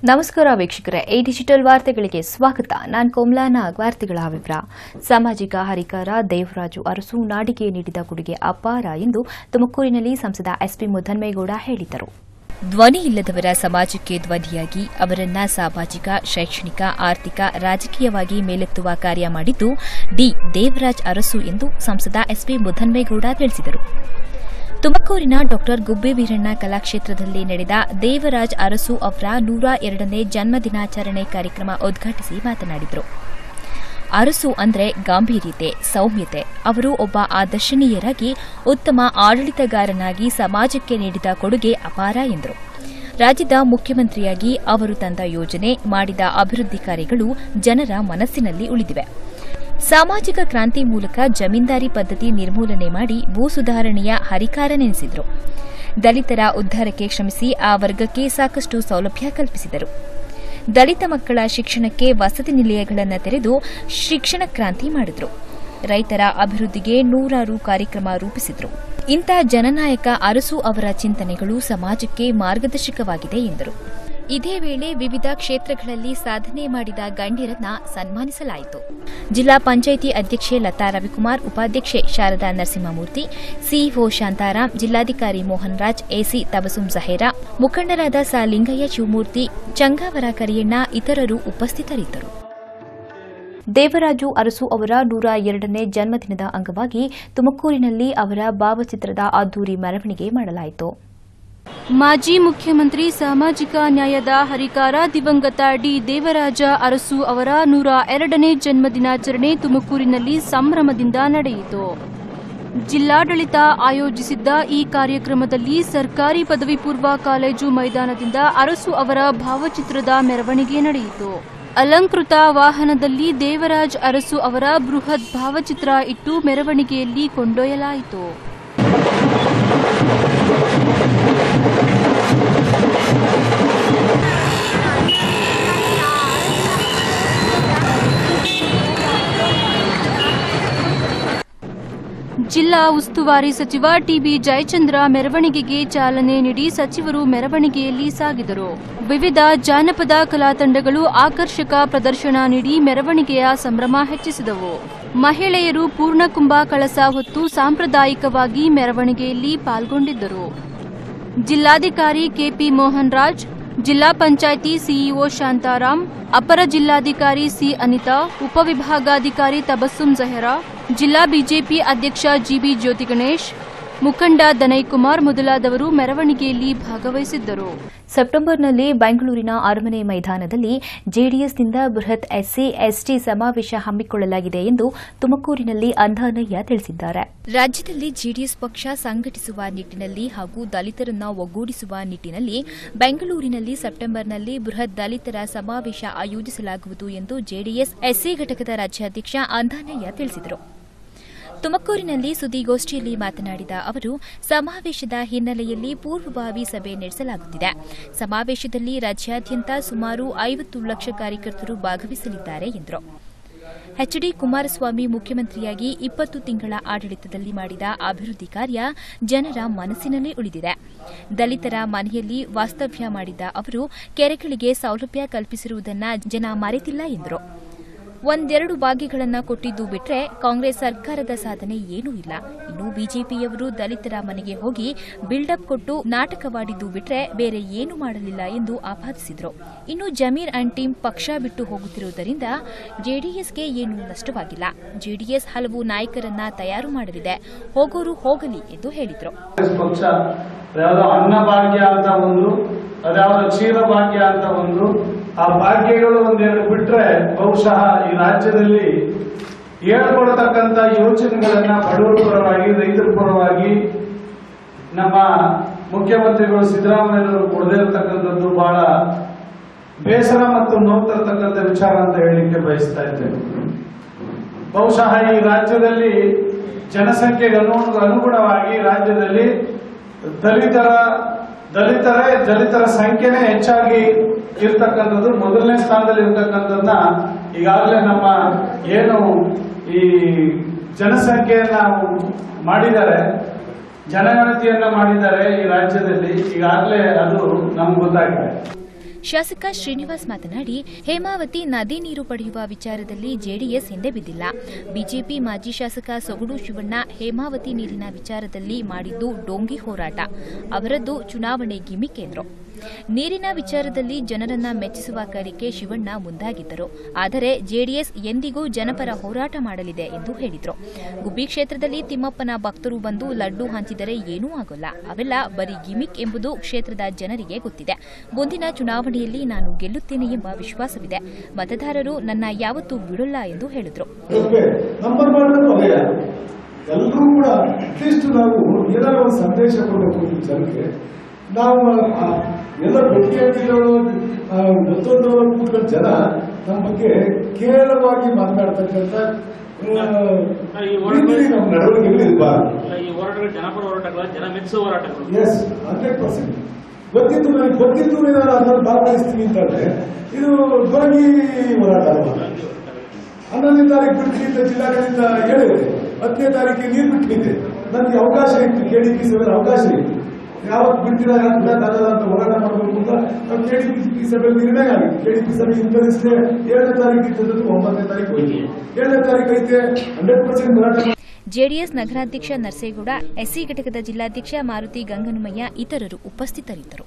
ನಮಸ್ಕಾರ ವೀಕ್ಷಕರೇ ಈ ಡಿಜಿಟಲ್ ವಾರ್ತೆಗಳಿಗೆ ಸ್ವಾಗತ ನಾನು ಕೋಮ್ಲಾ ನಾಗ್ ವಾರ್ತೆಗಳ ವಿವರ ಸಾಮಾಜಿಕ ಹರಿಕಾರ ದೇವರಾಜು ಅರಸು ನಾಡಿಗೆ ನೀಡಿದ ಕೊಡುಗೆ ಅಪಾರ ಎಂದು ತುಮಕೂರಿನಲ್ಲಿ ಸಂಸದ ಎಸ್ಪಿ ಮುದ್ದನ್ಮೇಗೌಡ ಹೇಳಿದರು ಧ್ವನಿ ಇಲ್ಲದವರ ಸಮಾಜಕ್ಕೆ ಧ್ವನಿಯಾಗಿ ಅವರನ್ನ ಸಾಮಾಜಿಕ ಶೈಕ್ಷಣಿಕ ಆರ್ಥಿಕ ರಾಜಕೀಯವಾಗಿ ಮೇಲೆತ್ತುವ ಕಾರ್ಯ ಮಾಡಿದ್ದು ಡಿ ದೇವರಾಜ್ ಅರಸು ಎಂದು ಸಂಸದ ಎಸ್ಪಿ ಮುದ್ದನ್ಮೇಗೌಡ ತಿಳಿಸಿದರು ತುಮಕೂರಿನ ಡಾ ಗುಬ್ಬಿ ವೀರಣ್ಣ ಕಲಾಕ್ಷೇತ್ರದಲ್ಲಿ ನಡೆದ ದೇವರಾಜ್ ಅರಸು ಅವರ ನೂರ ಎರಡನೇ ಜನ್ಮ ದಿನಾಚರಣೆ ಕಾರ್ಯಕ್ರಮ ಉದ್ಘಾಟಿಸಿ ಮಾತನಾಡಿದರು ಅರಸು ಅಂದ್ರೆ ಗಾಂಭೀರ್ಯತೆ ಸೌಮ್ಯತೆ ಅವರು ಒಬ್ಬ ಆದರ್ಶನೀಯರಾಗಿ ಉತ್ತಮ ಆಡಳಿತಗಾರನಾಗಿ ಸಮಾಜಕ್ಕೆ ನೀಡಿದ ಕೊಡುಗೆ ಅಪಾರ ಎಂದರು ರಾಜ್ಯದ ಮುಖ್ಯಮಂತ್ರಿಯಾಗಿ ಅವರು ತಂದ ಯೋಜನೆ ಮಾಡಿದ ಅಭಿವೃದ್ಧಿ ಕಾರ್ಯಗಳು ಜನರ ಮನಸ್ಸಿನಲ್ಲಿ ಉಳಿದಿವೆ ಸಾಮಾಜಿಕ ಕ್ರಾಂತಿ ಮೂಲಕ ಜಮೀನ್ದಾರಿ ಪದ್ಧತಿ ನಿರ್ಮೂಲನೆ ಮಾಡಿ ಭೂ ಸುಧಾರಣೆಯ ಹರಿಕಾರನೆನಿಸಿದರು ದಲಿತರ ಉದ್ಧಾರಕ್ಕೆ ಶ್ರಮಿಸಿ ಆ ವರ್ಗಕ್ಕೆ ಸಾಕಷ್ಟು ಸೌಲಭ್ಯ ಕಲ್ಪಿಸಿದರು ದಲಿತ ಮಕ್ಕಳ ಶಿಕ್ಷಣಕ್ಕೆ ವಸತಿ ನಿಲಯಗಳನ್ನು ತೆರೆದು ಶಿಕ್ಷಣ ಕ್ರಾಂತಿ ಮಾಡಿದರು ರೈತರ ಅಭಿವೃದ್ಧಿಗೆ ನೂರಾರು ಕಾರ್ಯಕ್ರಮ ರೂಪಿಸಿದರು ಇಂಥ ಜನನಾಯಕ ಅರಸು ಅವರ ಚಿಂತನೆಗಳು ಸಮಾಜಕ್ಕೆ ಮಾರ್ಗದರ್ಶಕವಾಗಿದೆ ಎಂದರು ಇದೇ ವೇಳೆ ವಿವಿಧ ಕ್ಷೇತ್ರಗಳಲ್ಲಿ ಸಾಧನೆ ಮಾಡಿದ ಗಣ್ಯರನ್ನ ಸನ್ಮಾನಿಸಲಾಯಿತು ಜಿಲ್ಲಾ ಪಂಚಾಯಿತಿ ಅಧ್ಯಕ್ಷೆ ಲತಾ ರವಿಕುಮಾರ್ ಉಪಾಧ್ಯಕ್ಷೆ ಶಾರದಾ ನರಸಿಂಹಮೂರ್ತಿ ಸಿಇಒ ಶಾಂತಾರಾಮ್ ಜಿಲ್ಲಾಧಿಕಾರಿ ಮೋಹನ್ ರಾಜ್ ಎಸಿ ತಬಸುಂ ಜಹೇರಾ ಮುಖಂಡರಾದ ಸಾ ಲಿಂಗಯ್ಯ ಶಿವಮೂರ್ತಿ ಚಂಗಾವರ ಕರಿಯಣ್ಣ ಇತರರು ಉಪಸ್ಥಿತರಿದ್ದರು ದೇವರಾಜು ಅರಸು ಅವರ ನೂರ ಎರಡನೇ ಜನ್ಮದಿನದ ಅಂಗವಾಗಿ ತುಮಕೂರಿನಲ್ಲಿ ಅವರ ಭಾವಚಿತ್ರದ ಅದ್ದೂರಿ ಮೆರವಣಿಗೆ ಮಾಡಲಾಯಿತು ಮಾಜಿ ಮುಖ್ಯಮಂತ್ರಿ ಸಾಮಾಜಿಕ ನ್ಯಾಯದ ಹರಿಕಾರ ದಿವಂಗತ ಡಿ ದೇವರಾಜ ಅರಸು ಅವರ ನೂರ ಎರಡನೇ ಜನ್ಮದಿನಾಚರಣೆ ತುಮಕೂರಿನಲ್ಲಿ ಸಂಭ್ರಮದಿಂದ ನಡೆಯಿತು ಜಿಲ್ಲಾಡಳಿತ ಆಯೋಜಿಸಿದ್ದ ಈ ಕಾರ್ಯಕ್ರಮದಲ್ಲಿ ಸರ್ಕಾರಿ ಪದವಿ ಪೂರ್ವ ಕಾಲೇಜು ಮೈದಾನದಿಂದ ಅರಸು ಅವರ ಭಾವಚಿತ್ರದ ಮೆರವಣಿಗೆ ನಡೆಯಿತು ಅಲಂಕೃತ ವಾಹನದಲ್ಲಿ ದೇವರಾಜ್ ಅರಸು ಅವರ ಬೃಹತ್ ಭಾವಚಿತ್ರ ಇಟ್ಟು ಮೆರವಣಿಗೆಯಲ್ಲಿ ಕೊಂಡೊಯ್ಯಲಾಯಿತು ಜಿಲ್ಲಾ ಉಸ್ತುವಾರಿ ಸಚಿವ ಟಿಬಿ ಜಯಚಂದ್ರ ಮೆರವಣಿಗೆಗೆ ಚಾಲನೆ ನೀಡಿ ಸಚಿವರು ಮೆರವಣಿಗೆಯಲ್ಲಿ ಸಾಗಿದರು ವಿವಿಧ ಜಾನಪದ ಕಲಾ ತಂಡಗಳು ಆಕರ್ಷಕ ಪ್ರದರ್ಶನ ನೀಡಿ ಮೆರವಣಿಗೆಯ ಸಂಭ್ರಮ ಹೆಚ್ಚಿಸಿದವು ಮಹಿಳೆಯರು ಪೂರ್ಣಕುಂಭ ಕಳಸ ಹೊತ್ತು ಸಾಂಪ್ರದಾಯಿಕವಾಗಿ ಮೆರವಣಿಗೆಯಲ್ಲಿ ಪಾಲ್ಗೊಂಡಿದ್ದರು ಜಿಲ್ಲಾಧಿಕಾರಿ ಕೆಪಿ ಮೋಹನ್ ರಾಜ್ ಜಿಲ್ಲಾ ಪಂಚಾಯಿತಿ ಸಿಇಒ ಶಾಂತಾರಾಮ್ ಅಪರ ಜಿಲ್ಲಾಧಿಕಾರಿ ಸಿ ಅನಿತಾ ಉಪವಿಭಾಗಾಧಿಕಾರಿ ತಬಸ್ಸುಂ ಜಹೆರಾ ಜಿಲ್ಲಾ ಬಿಜೆಪಿ ಅಧ್ಯಕ್ಷ ಜಿಬಿ ಜ್ಯೋತಿ ಗಣೇಶ್ ಮುಖಂಡ ದನಯ್ ಕುಮಾರ್ ಮೊದಲಾದವರು ಮೆರವಣಿಗೆಯಲ್ಲಿ ಭಾಗವಹಿಸಿದ್ದರು ಸೆಪ್ಟೆಂಬರ್ನಲ್ಲಿ ಬೆಂಗಳೂರಿನ ಅರಮನೆ ಮೈದಾನದಲ್ಲಿ ಜೆಡಿಎಸ್ನಿಂದ ಬೃಹತ್ ಎಸ್ಸಿ ಎಸ್ಟಿ ಸಮಾವೇಶ ಹಮ್ಮಿಕೊಳ್ಳಲಾಗಿದೆ ಎಂದು ತುಮಕೂರಿನಲ್ಲಿ ಅಂಧಾನಯ್ಯ ತಿಳಿಸಿದ್ದಾರೆ ರಾಜ್ಯದಲ್ಲಿ ಜೆಡಿಎಸ್ ಪಕ್ಷ ಸಂಘಟಿಸುವ ನಿಟ್ಟಿನಲ್ಲಿ ಹಾಗೂ ದಲಿತರನ್ನ ಒಗ್ಗೂಡಿಸುವ ನಿಟ್ಟಿನಲ್ಲಿ ಬೆಂಗಳೂರಿನಲ್ಲಿ ಸೆಪ್ಟೆಂಬರ್ನಲ್ಲಿ ಬೃಹತ್ ದಲಿತರ ಸಮಾವೇಶ ಆಯೋಜಿಸಲಾಗುವುದು ಎಂದು ಜೆಡಿಎಸ್ ಎಸ್ಸಿ ಘಟಕದ ರಾಜ್ಯಾಧ್ಯಕ್ಷ ಅಂಧಾನಯ್ಯ ತಿಳಿಸಿದರು ತುಮಕೂರಿನಲ್ಲಿ ಸುದ್ದಿಗೋಷ್ಠಿಯಲ್ಲಿ ಮಾತನಾಡಿದ ಅವರು ಸಮಾವೇಶದ ಹಿನ್ನೆಲೆಯಲ್ಲಿ ಪೂರ್ವಭಾವಿ ಸಭೆ ನಡೆಸಲಾಗುತ್ತಿದೆ ಸಮಾವೇಶದಲ್ಲಿ ರಾಜ್ಯಾದ್ಯಂತ ಸುಮಾರು ಐವತ್ತು ಲಕ್ಷ ಕಾರ್ಯಕರ್ತರು ಭಾಗವಹಿಸಲಿದ್ದಾರೆ ಎಂದರು ಎಚ್ಡಿ ಕುಮಾರಸ್ವಾಮಿ ಮುಖ್ಯಮಂತ್ರಿಯಾಗಿ ಇಪ್ಪತ್ತು ತಿಂಗಳ ಆಡಳಿತದಲ್ಲಿ ಮಾಡಿದ ಅಭಿವೃದ್ಧಿ ಕಾರ್ಯ ಜನರ ಮನಸ್ಸಿನಲ್ಲಿ ಉಳಿದಿದೆ ದಲಿತರ ಮನೆಯಲ್ಲಿ ವಾಸ್ತವ್ಯ ಮಾಡಿದ ಅವರು ಕೆರೆಗಳಿಗೆ ಸೌಲಭ್ಯ ಕಲ್ಪಿಸಿರುವುದನ್ನು ಜನ ಮರೆತಿಲ್ಲ ಎಂದರು ಒಂದೆರಡು ಭಾಗ್ಯಗಳನ್ನು ಕೊಟ್ಟಿದ್ದು ಬಿಟ್ರೆ ಕಾಂಗ್ರೆಸ್ ಸರ್ಕಾರದ ಸಾಧನೆ ಏನೂ ಇಲ್ಲ ಇನ್ನು ಬಿಜೆಪಿಯವರು ದಲಿತರ ಮನೆಗೆ ಹೋಗಿ ಬಿಲ್ಡಪ್ ಕೊಟ್ಟು ನಾಟಕವಾಡಿದ್ದು ಬಿಟ್ರೆ ಬೇರೆ ಏನೂ ಮಾಡಲಿಲ್ಲ ಎಂದು ಆಪಾದಿಸಿದರು ಇನ್ನು ಜಮೀರ್ ಅಂಡ್ ಟೀಮ್ ಪಕ್ಷ ಬಿಟ್ಟು ಹೋಗುತ್ತಿರುವುದರಿಂದ ಜೆಡಿಎಸ್ಗೆ ಏನೂ ನಷ್ಟವಾಗಿಲ್ಲ ಜೆಡಿಎಸ್ ಹಲವು ನಾಯಕರನ್ನ ತಯಾರು ಮಾಡಲಿದೆ ಹೋಗೋರು ಹೋಗಲಿ ಎಂದು ಹೇಳಿದರು ಕಾಂಗ್ರೆಸ್ ಪಕ್ಷ ಯಾವುದೋ ಅನ್ನಭಾಗ್ಯ ಅಂತ ಒಂದು ಅದ್ಯಾವುದೋ ಕ್ಷೀರ ಭಾಗ್ಯ ಅಂತ ಒಂದು ಆ ಭಾಗ್ಯಗಳು ಒಂದೆರಡು ಬಿಟ್ರೆ ಬಹುಶಃ ಈ ರಾಜ್ಯದಲ್ಲಿ ಹೇಳ್ಕೊಡ್ತಕ್ಕಂಥ ಯೋಜನೆಗಳನ್ನ ಬಡವರ ಪರವಾಗಿ ರೈತರ ಪರವಾಗಿ ನಮ್ಮ ಮುಖ್ಯಮಂತ್ರಿಗಳು ಸಿದ್ದರಾಮಯ್ಯವರು ಕೊಡದೇ ಇರತಕ್ಕಂಥದ್ದು ಬಹಳ ಬೇಸರ ಮತ್ತು ನೋವು ತರತಕ್ಕಂಥ ವಿಚಾರ ಅಂತ ಹೇಳಲಿಕ್ಕೆ ಬಯಸ್ತಾ ಇದ್ದೇನೆ ಬಹುಶಃ ಈ ರಾಜ್ಯದಲ್ಲಿ ಜನಸಂಖ್ಯೆಗೆ ಅನು- ಅನುಗುಣವಾಗಿ ರಾಜ್ಯದಲ್ಲಿ ದಲಿತರ ದಲಿತರೇ ದಲಿತರ ಸಂಖ್ಯೆನೇ ಹೆಚ್ಚಾಗಿ ಇರ್ತಕ್ಕಂಥದ್ದು ಮೊದಲನೇ ಸ್ಥಾನದಲ್ಲಿ ಇರ್ತಕ್ಕಂಥದ್ದನ್ನ ಈಗಾಗಲೇ ನಮ್ಮ ಏನು ಈ ಜನಸಂಖ್ಯೆಯನ್ನ ಮಾಡಿದ್ದಾರೆ ಜನಗಣತಿಯನ್ನ ಮಾಡಿದ್ದಾರೆ ಈ ರಾಜ್ಯದಲ್ಲಿ ಈಗಾಗಲೇ ಅದು ನಮ್ಗೆ ಗೊತ್ತಾಗಿದೆ ಶಾಸಕ ಶ್ರೀನಿವಾಸ್ ಮಾತನಾಡಿ ಹೇಮಾವತಿ ನದಿ ನೀರು ಪಡೆಯುವ ವಿಚಾರದಲ್ಲಿ ಜೆಡಿಎಸ್ ಹಿಂದೆ ಬಿದ್ದಿಲ್ಲ ಬಿಜೆಪಿ ಮಾಜಿ ಶಾಸಕ ಸೊಗಡು ಶಿವಣ್ಣ ಹೇಮಾವತಿ ನೀರಿನ ವಿಚಾರದಲ್ಲಿ ಮಾಡಿದ್ದು ಡೋಂಗಿ ಹೋರಾಟ ಅವರದ್ದು ಚುನಾವಣೆ ಗಿಮಿಕ್ ಎಂದರು ನೀರಿನ ವಿಚಾರದಲ್ಲಿ ಜನರನ್ನ ಮೆಚ್ಚಿಸುವ ಕಾರ್ಯಕ್ಕೆ ಶಿವಣ್ಣ ಮುಂದಾಗಿದ್ದರು ಆದರೆ ಜೆಡಿಎಸ್ ಎಂದಿಗೂ ಜನಪರ ಹೋರಾಟ ಮಾಡಲಿದೆ ಎಂದು ಹೇಳಿದರು ಗುಬ್ಬಿ ಕ್ಷೇತ್ರದಲ್ಲಿ ತಿಮ್ಮಪ್ಪನ ಭಕ್ತರು ಬಂದು ಲಡ್ಡು ಹಂಚಿದರೆ ಏನೂ ಆಗೋಲ್ಲ ಅವೆಲ್ಲ ಬರೀ ಗಿಮಿಕ್ ಎಂಬುದು ಕ್ಷೇತ್ರದ ಜನರಿಗೆ ಗೊತ್ತಿದೆ ಮುಂದಿನ ಚುನಾವಣೆಯಲ್ಲಿ ನಾನು ಗೆಲ್ಲುತ್ತೇನೆ ಎಂಬ ವಿಶ್ವಾಸವಿದೆ ಮತದಾರರು ನನ್ನ ಯಾವತ್ತೂ ಬಿಡಲ್ಲ ಎಂದು ಹೇಳಿದರು ಅದಕ್ಕೆ ನಂಬರ್ ಮಾಡೋದು ಅದೇ ಎಲ್ಲರೂ ಕೂಡ ಅಟ್ಲೀಸ್ಟ್ ನಾವು ಏನಾದ್ರು ಒಂದು ಸಂದೇಶ ಕೊಡಬೇಕು ಈ ಜನಕ್ಕೆ ನಾವು ಆ, ಎಲ್ಲ ಬೆಟ್ಟಿಗೆ ಹಾಕಿದವರು ಮತ್ತೊಂದವರು ಕೂತ್ಕೊಂಡ ಜನ ನಮ್ಮ ಬಗ್ಗೆ ಕೇರಳವಾಗಿ ಮಾತನಾಡ್ತಕ್ಕಂಥ ಆ, ರೀತಿಯಲ್ಲಿ ನಮ್ಮ ನಡವಳಿಕೆಗಳು ಇರಬಾರ್ದು ಅಲ್ಲ, ಈ ಹೋರಾಟಗಳು ಜನಪರ ಹೋರಾಟಗಳ ಜನ ಮೆಚ್ಚುವ ಹೋರಾಟಗಳು ಎಸ್ ಹಂಡ್ರೆಡ್ ಪರ್ಸೆಂಟ್ ಗೊತ್ತಿತ್ತು ನನಗೆ ಗೊತ್ತಿತ್ತು ನಾನು ಅದನ್ನು ಭಾಗವಹಿಸ್ತೀನಿ ಅಂತಂದ್ರೆ ಇದು ಧ್ವನಿ ಹೋರಾಟ ಅಲ್ವಾ ಹನ್ನೊಂದನೇ ತಾರೀಕು ಬಿಡ್ತೀನಿ ಅಂತ ಜಿಲ್ಲಾಡಳಿತ ಹೇಳಿದೆ ಹತ್ತನೇ ತಾರೀಕಿಗೆ ನೀರು ಬಿಟ್ಟಿದೆ ನನಗೆ ಅವಕಾಶ ಇತ್ತು ಕೆಡಿಪಿ ಸಭೆಯಲ್ಲಿ ಅವಕಾಶ ಇತ್ತು ಯಾವತ್ತು ಬಿಡ್ತೀರಾ ಯಾಕೆ ಬಿಡಕ್ಕಾಗಲ್ಲ ಅಂತ ಹೋರಾಟ ಮಾಡಬೇಕು ಅಂತ ನಾವು ಕೆಡಿಪಿ ಸಭೆಯಲ್ಲಿ ನಿರ್ಣಯ ಆಗಿದೆ ಕೆಡಿಪಿ ಸಭೆ ಇಂಥದಿಷ್ಟೇ ಏಳನೇ ತಾರೀಕು ಇದ್ದದ್ದು ಒಂಬತ್ತನೇ ತಾರೀಕು ಹೋಗಿ ಏಳನೇ ತಾರೀಕು ಐತೆ ಹಂಡ್ರೆಡ್ ಪರ್ಸೆಂಟ್ ಹೋರಾಟ ಮಾಡಿ ಜೆಡಿಎಸ್ ನಗರಾಧ್ಯಕ್ಷ ನರಸೇಗೌಡ ಎಸ್ಸಿ ಘಟಕದ ಜಿಲ್ಲಾಧ್ಯಕ್ಷ ಮಾರುತಿ ಗಂಗನಮಯ್ಯ ಇತರರು ಉಪಸ್ಥಿತರಿದ್ದರು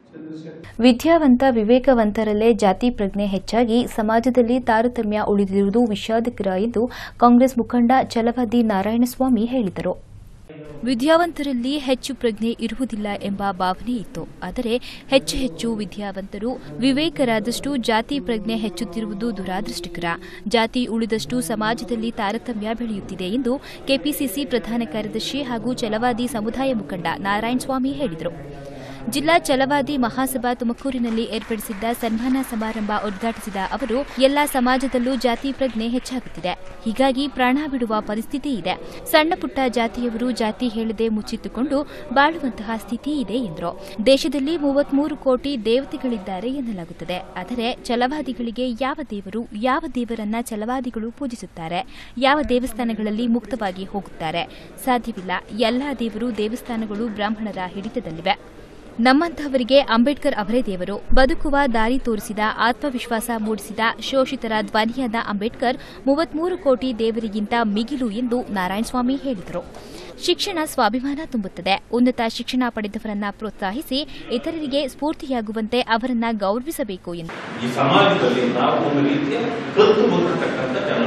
ವಿದ್ಯಾವಂತ ವಿವೇಕವಂತರಲ್ಲೇ ಜಾತಿ ಪ್ರಜ್ಞೆ ಹೆಚ್ಚಾಗಿ ಸಮಾಜದಲ್ಲಿ ತಾರತಮ್ಯ ಉಳಿದಿರುವುದು ವಿಷಾದಕರ ಎಂದು ಕಾಂಗ್ರೆಸ್ ಮುಖಂಡ ಛಲವಾದಿ ನಾರಾಯಣಸ್ವಾಮಿ ಹೇಳಿದರು ವಿದ್ಯಾವಂತರಲ್ಲಿ ಹೆಚ್ಚು ಪ್ರಜ್ಞೆ ಇರುವುದಿಲ್ಲ ಎಂಬ ಭಾವನೆ ಇತ್ತು ಆದರೆ ಹೆಚ್ಚು ಹೆಚ್ಚು ವಿದ್ಯಾವಂತರು ವಿವೇಕರಾದಷ್ಟು ಜಾತಿ ಪ್ರಜ್ಞೆ ಹೆಚ್ಚುತ್ತಿರುವುದು ದುರಾದೃಷ್ಟಕರ ಜಾತಿ ಉಳಿದಷ್ಟು ಸಮಾಜದಲ್ಲಿ ತಾರತಮ್ಯ ಬೆಳೆಯುತ್ತಿದೆ ಎಂದು ಕೆಪಿಸಿಸಿ ಪ್ರಧಾನ ಕಾರ್ಯದರ್ಶಿ ಹಾಗೂ ಛಲವಾದಿ ಸಮುದಾಯ ಮುಖಂಡ ನಾರಾಯಣಸ್ವಾಮಿ ಹೇಳಿದರು ಜಿಲ್ಲಾ ಛಲವಾದಿ ಮಹಾಸಭಾ ತುಮಕೂರಿನಲ್ಲಿ ಏರ್ಪಡಿಸಿದ್ದ ಸನ್ಮಾನ ಸಮಾರಂಭ ಉದ್ಘಾಟಿಸಿದ ಅವರು ಎಲ್ಲಾ ಸಮಾಜದಲ್ಲೂ ಜಾತಿ ಪ್ರಜ್ಞೆ ಹೆಚ್ಚಾಗುತ್ತಿದೆ ಹೀಗಾಗಿ ಪ್ರಾಣ ಬಿಡುವ ಪರಿಸ್ಥಿತಿ ಇದೆ ಸಣ್ಣ ಪುಟ್ಟ ಜಾತಿಯವರು ಜಾತಿ ಹೇಳದೆ ಮುಚ್ಚಿಟ್ಟುಕೊಂಡು ಬಾಳುವಂತಹ ಸ್ಥಿತಿ ಇದೆ ಎಂದರು ದೇಶದಲ್ಲಿ ಮೂವತ್ಮೂರು ಕೋಟಿ ದೇವತೆಗಳಿದ್ದಾರೆ ಎನ್ನಲಾಗುತ್ತದೆ ಆದರೆ ಛಲವಾದಿಗಳಿಗೆ ಯಾವ ದೇವರು ಯಾವ ದೇವರನ್ನ ಛಲವಾದಿಗಳು ಪೂಜಿಸುತ್ತಾರೆ ಯಾವ ದೇವಸ್ಥಾನಗಳಲ್ಲಿ ಮುಕ್ತವಾಗಿ ಹೋಗುತ್ತಾರೆ ಸಾಧ್ಯವಿಲ್ಲ ಎಲ್ಲಾ ದೇವರು ದೇವಸ್ಥಾನಗಳು ಬ್ರಾಹ್ಮಣರ ಹಿಡಿತದಲ್ಲಿವೆ ನಮ್ಮಂತಹವರಿಗೆ ಅಂಬೇಡ್ಕರ್ ಅವರೇ ದೇವರು ಬದುಕುವ ದಾರಿ ತೋರಿಸಿದ ಆತ್ಮವಿಶ್ವಾಸ ಮೂಡಿಸಿದ ಶೋಷಿತರ ಧ್ವನಿಯಾದ ಅಂಬೇಡ್ಕರ್ ಮೂವತ್ಮೂರು ಕೋಟಿ ದೇವರಿಗಿಂತ ಮಿಗಿಲು ಎಂದು ನಾರಾಯಣಸ್ವಾಮಿ ಹೇಳಿದರು ಶಿಕ್ಷಣ ಸ್ವಾಭಿಮಾನ ತುಂಬುತ್ತದೆ ಉನ್ನತ ಶಿಕ್ಷಣ ಪಡೆದವರನ್ನ ಪ್ರೋತ್ಸಾಹಿಸಿ ಇತರರಿಗೆ ಸ್ಫೂರ್ತಿಯಾಗುವಂತೆ ಅವರನ್ನ ಗೌರವಿಸಬೇಕು ಎಂದು ಈ ಸಮಾಜದಲ್ಲಿ ನಾವು ಒಂದು ರೀತಿಯ ಕತ್ತು ಬಂದಿರತಕ್ಕಂಥ ಜನ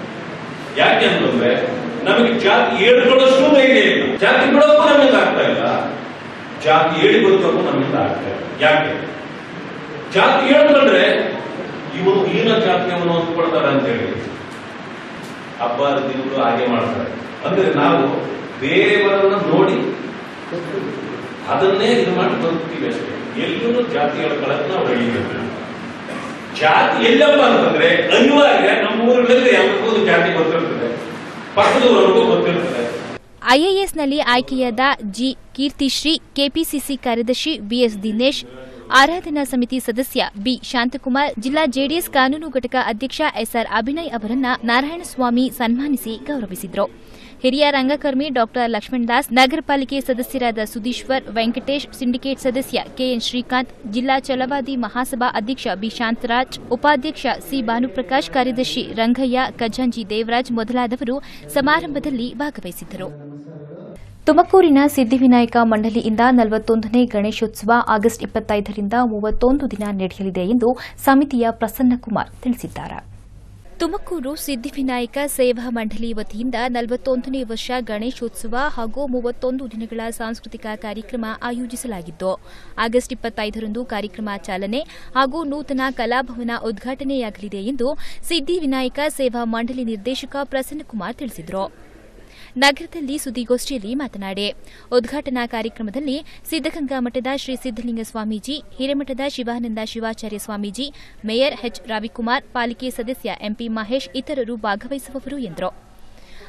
ಯಾಕೆ ಅಂತಂದ್ರೆ ನಮಗೆ ಜಾತಿ ಹೇಳ್ಕೊಳ್ಳೋಷ್ಟು ಧೈರ್ಯ ಇಲ್ಲ ಜಾತಿ ಬಿಡೋಕ್ಕೂ ನಮಗೆ ಆಗ್ತಾ ಇಲ್ಲ ಜಾತಿ ಹೇಳಿ ಬದುಕೋಕ್ಕೂ ನಮ್ಮಿಂದ ಆಗ್ತಾ ಇಲ್ಲ ಯಾಕೆ ಜಾತಿ ಹೇಳ್ಕೊಂಡ್ರೆ ಇವನು ಹೀನ ಜಾತಿಯವನು ಅಂದ್ಕೊಳ್ತಾರೆ ಅಂತ ಹೇಳಿ ಹಬ್ಬ ಹರಿದಿನಗಳು ಹಾಗೆ ಮಾಡ್ತಾರೆ ಅಂದ್ರೆ ನಾವು ಬೇರೆಯವರನ್ನ ನೋಡಿ ಅದನ್ನೇ ಇದು ಮಾಡಿ ಬದುಕ್ತೀವಿ ಅಷ್ಟೇ ಎಲ್ಲೂ ಜಾತಿ ಹೇಳ್ಕೊಳಕ್ ನಾವು ರೆಡಿ ಇರಬೇಕು ಜಾತಿ ಎಲ್ಲಪ್ಪ ಅಂತಂದ್ರೆ ಅನಿವಾರ್ಯ ನಮ್ಮ ಊರುಗಳಲ್ಲಿ ಎಲ್ಲರಿಗೂ ಒಂದು ಜಾತಿ ಗೊತ್ತಿರ್ತದೆ ಪಕ್ಕದವರೆಗೂ ಗೊತ್ತಿರ್ತದೆ ಐಎಎಸ್ನಲ್ಲಿ ಆಯ್ಕೆಯಾದ ಜಿ ಕೀರ್ತಿಶ್ರೀ ಕೆಪಿಸಿಸಿ ಕಾರ್ಯದರ್ಶಿ ಬಿಎಸ್ ದಿನೇಶ್ ಆರಾಧನಾ ಸಮಿತಿ ಸದಸ್ಯ ಬಿ ಶಾಂತಕುಮಾರ್ ಜಿಲ್ಲಾ ಜೆಡಿಎಸ್ ಕಾನೂನು ಘಟಕ ಅಧ್ಯಕ್ಷ ಎಸ್ಆರ್ ಅಭಿನಯ್ ಅವರನ್ನ ನಾರಾಯಣಸ್ವಾಮಿ ಸನ್ಮಾನಿಸಿ ಗೌರವಿಸಿದರು ಹಿರಿಯ ರಂಗಕರ್ಮಿ ಡಾಕ್ಟರ್ ಲಕ್ಷ್ಮಣ್ ದಾಸ್ ನಗರ ಪಾಲಿಕೆ ಸದಸ್ಯರಾದ ಸುಧೀಶ್ವರ್ ವೆಂಕಟೇಶ್ ಸಿಂಡಿಕೇಟ್ ಸದಸ್ಯ ಕೆಎನ್ ಶ್ರೀಕಾಂತ್ ಜಿಲ್ಲಾ ಛಲವಾದಿ ಮಹಾಸಭಾ ಅಧ್ಯಕ್ಷ ಬಿ ಶಾಂತರಾಜ್ ಉಪಾಧ್ಯಕ್ಷ ಸಿ ಭಾನುಪ್ರಕಾಶ್ ಕಾರ್ಯದರ್ಶಿ ರಂಗಯ್ಯ ಖಜಾಂಜಿ ದೇವರಾಜ್ ಮೊದಲಾದವರು ಸಮಾರಂಭದಲ್ಲಿ ಭಾಗವಹಿಸಿದ್ದರು ತುಮಕೂರಿನ ಸಿದ್ಧಿವಿನಾಯಕ ಮಂಡಳಿಯಿಂದ ನಲವತ್ತೊಂದನೇ ಗಣೇಶೋತ್ಸವ ಆಗಸ್ಟ್ ಇಪ್ಪತ್ತೈದರಿಂದ ಮೂವತ್ತೊಂದು ದಿನ ನಡೆಯಲಿದೆ ಎಂದು ಸಮಿತಿಯ ಪ್ರಸನ್ನಕುಮಾರ್ ತಿಳಿಸಿದ್ದಾರೆ ತುಮಕೂರು ಸಿದ್ಧಿವಿನಾಯಕ ಸೇವಾ ಮಂಡಳಿ ವತಿಯಿಂದ ನಲವತ್ತೊಂದನೇ ವರ್ಷ ಗಣೇಶೋತ್ಸವ ಹಾಗೂ ಮೂವತ್ತೊಂದು ದಿನಗಳ ಸಾಂಸ್ಕೃತಿಕ ಕಾರ್ಯಕ್ರಮ ಆಯೋಜಿಸಲಾಗಿದ್ದು ಆಗಸ್ಟ್ ಇಪ್ಪತ್ತೈದರಂದು ಕಾರ್ಯಕ್ರಮ ಚಾಲನೆ ಹಾಗೂ ನೂತನ ಕಲಾಭವನ ಉದ್ಘಾಟನೆಯಾಗಲಿದೆ ಎಂದು ಸಿದ್ಧಿವಿನಾಯಕ ಸೇವಾ ಮಂಡಳಿ ನಿರ್ದೇಶಕ ಪ್ರಸನ್ನಕುಮಾರ್ ತಿಳಿಸಿದರು ನಗರದಲ್ಲಿ ಸುದ್ದಿಗೋಷ್ಠಿಯಲ್ಲಿ ಮಾತನಾಡಿ ಉದ್ಘಾಟನಾ ಕಾರ್ಯಕ್ರಮದಲ್ಲಿ ಸಿದ್ದಗಂಗಾ ಮಠದ ಶ್ರೀ ಸಿದ್ದಲಿಂಗ ಸ್ವಾಮೀಜಿ ಹಿರೇಮಠದ ಶಿವಾನಂದ ಶಿವಾಚಾರ್ಯ ಸ್ವಾಮೀಜಿ ಮೇಯರ್ ಎಚ್ ರವಿಕುಮಾರ್ ಪಾಲಿಕೆ ಸದಸ್ಯ ಎಂಪಿ ಮಹೇಶ್ ಇತರರು ಭಾಗವಹಿಸುವವರು ಎಂದರು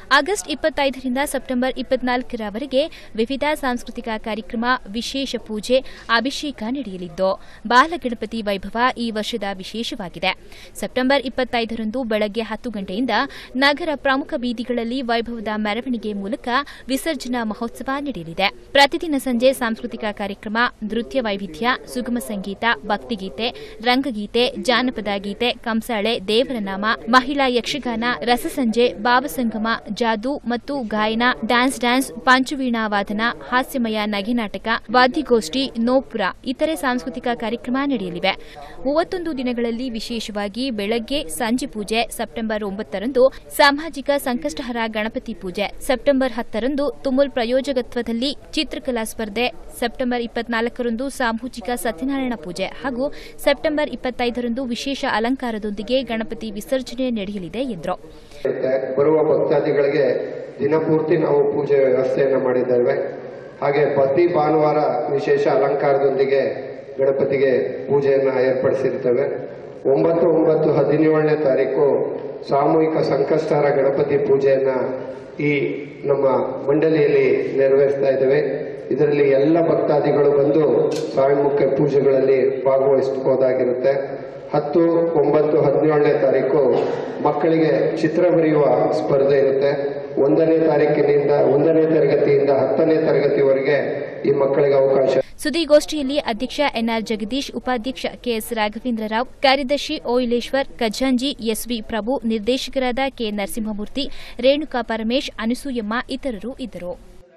ಆಗಸ್ಟ್ ಇಪ್ಪತ್ತೈದರಿಂದ ಸೆಪ್ಟೆಂಬರ್ ಇಪ್ಪತ್ನಾಲ್ಕರವರೆಗೆ ವಿವಿಧ ಸಾಂಸ್ಕೃತಿಕ ಕಾರ್ಯಕ್ರಮ ವಿಶೇಷ ಪೂಜೆ ಅಭಿಷೇಕ ನಡೆಯಲಿದ್ದು ಬಾಲಗಣಪತಿ ವೈಭವ ಈ ವರ್ಷದ ವಿಶೇಷವಾಗಿದೆ ಸೆಪ್ಟೆಂಬರ್ ಇಪ್ಪತ್ತೈದರಂದು ಬೆಳಗ್ಗೆ ಹತ್ತು ಗಂಟೆಯಿಂದ ನಗರ ಪ್ರಮುಖ ಬೀದಿಗಳಲ್ಲಿ ವೈಭವದ ಮೆರವಣಿಗೆ ಮೂಲಕ ವಿಸರ್ಜನಾ ಮಹೋತ್ಸವ ನಡೆಯಲಿದೆ ಪ್ರತಿದಿನ ಸಂಜೆ ಸಾಂಸ್ಕೃತಿಕ ಕಾರ್ಯಕ್ರಮ ನೃತ್ಯ ವೈವಿಧ್ಯ ಸುಗಮ ಸಂಗೀತ ಭಕ್ತಿಗೀತೆ ರಂಗಗೀತೆ ಜಾನಪದ ಗೀತೆ ಕಂಸಾಳೆ ದೇವರನಾಮ ಮಹಿಳಾ ಯಕ್ಷಗಾನ ರಸಸಂಜೆ ಭಾವಸಂಗಮ ಜಾದೂ ಮತ್ತು ಗಾಯನ ಡ್ಯಾನ್ಸ್ ಡ್ಯಾನ್ಸ್ ಪಂಚವೀಣಾ ವಾದನ ಹಾಸ್ಯಮಯ ನಗೆ ನಾಟಕ ವಾದ್ಯಗೋಷ್ಠಿ ನೋಪುರ ಇತರೆ ಸಾಂಸ್ಕೃತಿಕ ಕಾರ್ಯಕ್ರಮ ನಡೆಯಲಿವೆ ಮೂವತ್ತೊಂದು ದಿನಗಳಲ್ಲಿ ವಿಶೇಷವಾಗಿ ಬೆಳಗ್ಗೆ ಸಂಜೆ ಪೂಜೆ ಸೆಪ್ಟೆಂಬರ್ ಒಂಬತ್ತರಂದು ಸಾಮಾಜಿಕ ಸಂಕಷ್ಟಹರ ಗಣಪತಿ ಪೂಜೆ ಸೆಪ್ಟೆಂಬರ್ ಹತ್ತರಂದು ತುಮುಲ್ ಪ್ರಯೋಜಕತ್ವದಲ್ಲಿ ಚಿತ್ರಕಲಾ ಸ್ಪರ್ಧೆ ಸೆಪ್ಟೆಂಬರ್ ಇಪ್ಪತ್ನಾಲ್ಕರಂದು ಸಾಮೂಹಿಕ ಸತ್ಯನಾರಾಯಣ ಪೂಜೆ ಹಾಗೂ ಸೆಪ್ಟೆಂಬರ್ ಇಪ್ಪತ್ತೈದರಂದು ವಿಶೇಷ ಅಲಂಕಾರದೊಂದಿಗೆ ಗಣಪತಿ ವಿಸರ್ಜನೆ ನಡೆಯಲಿದೆ ಎಂದರು ಇರುತ್ತೆ. ಬರುವ ಭಕ್ತಾದಿಗಳಿಗೆ ದಿನಪೂರ್ತಿ ನಾವು ಪೂಜೆ ವ್ಯವಸ್ಥೆಯನ್ನು ಮಾಡಿದ್ದೇವೆ ಹಾಗೆ ಪ್ರತಿ ಭಾನುವಾರ ವಿಶೇಷ ಅಲಂಕಾರದೊಂದಿಗೆ ಗಣಪತಿಗೆ ಪೂಜೆಯನ್ನು ಏರ್ಪಡಿಸಿರ್ತೇವೆ ಒಂಬತ್ತು ಒಂಬತ್ತು ಹದಿನೇಳನೇ ತಾರೀಕು ಸಾಮೂಹಿಕ ಸಂಕಷ್ಟಹರ ಗಣಪತಿ ಪೂಜೆಯನ್ನ ಈ ನಮ್ಮ ಮಂಡಳಿಯಲ್ಲಿ ನೆರವೇರಿಸ್ತಾ ಇದ್ದೇವೆ ಇದರಲ್ಲಿ ಎಲ್ಲ ಭಕ್ತಾದಿಗಳು ಬಂದು ಸಾಮೂಹಿಕ ಪೂಜೆಗಳಲ್ಲಿ ಭಾಗವಹಿಸಬಹುದಾಗಿರುತ್ತೆ ಹತ್ತು ಒಂಬತ್ತು ಹದಿನೇಳನೇ ತಾರೀಕು ಮಕ್ಕಳಿಗೆ ಚಿತ್ರ ಬರೆಯುವ ಸ್ಪರ್ಧೆ ಇರುತ್ತೆ ಒಂದನೇ ತಾರೀಕಿನಿಂದ ಒಂದನೇ ತರಗತಿಯಿಂದ ಹತ್ತನೇ ತರಗತಿವರೆಗೆ ಈ ಮಕ್ಕಳಿಗೆ ಅವಕಾಶ ಸುದ್ದಿಗೋಷ್ಠಿಯಲ್ಲಿ ಅಧ್ಯಕ್ಷ ಎನ್ಆರ್ ಜಗದೀಶ್ ಉಪಾಧ್ಯಕ್ಷ ಕೆಎಸ್ ರಾಘವೇಂದ್ರ ರಾವ್ ಕಾರ್ಯದರ್ಶಿ ಓಯಿಲೇಶ್ವರ್ ಖಜಾಂಜಿ ಎಸ್ವಿ ಪ್ರಭು ನಿರ್ದೇಶಕರಾದ ಕೆ ನರಸಿಂಹಮೂರ್ತಿ ರೇಣುಕಾ ಪರಮೇಶ್ ಅನಸೂಯಮ್ಮ ಇತರರು ಇದ್ದರು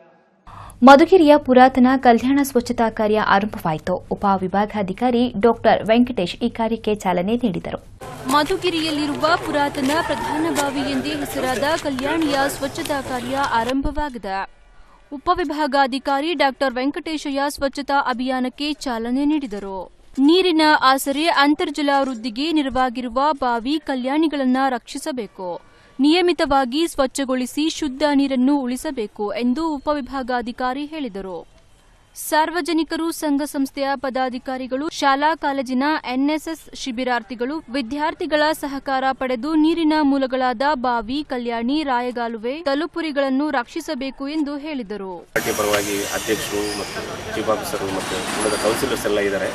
ಮಧುಗಿರಿಯ ಪುರಾತನ ಕಲ್ಯಾಣ ಸ್ವಚ್ಛತಾ ಕಾರ್ಯ ಆರಂಭವಾಯಿತು ಉಪವಿಭಾಗಾಧಿಕಾರಿ ಡಾ ವೆಂಕಟೇಶ್ ಈ ಕಾರ್ಯಕ್ಕೆ ಚಾಲನೆ ನೀಡಿದರು ಮಧುಗಿರಿಯಲ್ಲಿರುವ ಪುರಾತನ ಪ್ರಧಾನ ಬಾವಿ ಎಂದೇ ಹೆಸರಾದ ಕಲ್ಯಾಣಿಯ ಸ್ವಚ್ಛತಾ ಕಾರ್ಯ ಆರಂಭವಾಗಿದೆ ಉಪವಿಭಾಗಾಧಿಕಾರಿ ಡಾಕ್ಟರ್ ವೆಂಕಟೇಶಯ್ಯ ಸ್ವಚ್ಛತಾ ಅಭಿಯಾನಕ್ಕೆ ಚಾಲನೆ ನೀಡಿದರು ನೀರಿನ ಆಸರೆ ಅಂತರ್ಜಲ ವೃದ್ಧಿಗೆ ನೆರವಾಗಿರುವ ಬಾವಿ ಕಲ್ಯಾಣಿಗಳನ್ನ ರಕ್ಷಿಸಬೇಕು ನಿಯಮಿತವಾಗಿ ಸ್ವಚ್ಛಗೊಳಿಸಿ ಶುದ್ಧ ನೀರನ್ನು ಉಳಿಸಬೇಕು ಎಂದು ಉಪವಿಭಾಗಾಧಿಕಾರಿ ಹೇಳಿದರು ಸಾರ್ವಜನಿಕರು ಸಂಘ ಸಂಸ್ಥೆಯ ಪದಾಧಿಕಾರಿಗಳು ಶಾಲಾ ಕಾಲೇಜಿನ ಎನ್ಎಸ್ಎಸ್ ಶಿಬಿರಾರ್ಥಿಗಳು ವಿದ್ಯಾರ್ಥಿಗಳ ಸಹಕಾರ ಪಡೆದು ನೀರಿನ ಮೂಲಗಳಾದ ಬಾವಿ ಕಲ್ಯಾಣಿ ರಾಯಗಾಲುವೆ ತಲುಪುರಿಗಳನ್ನು ರಕ್ಷಿಸಬೇಕು ಎಂದು ಹೇಳಿದರು ಪಾರ್ಟಿ ಪರವಾಗಿ ಅಧ್ಯಕ್ಷರು ಮತ್ತು ಚೀಫ್ ಆಫೀಸರು ಮತ್ತು ಉಳಿದ ಕೌನ್ಸಿಲರ್ಸ್ ಎಲ್ಲ ಇದ್ದಾರೆ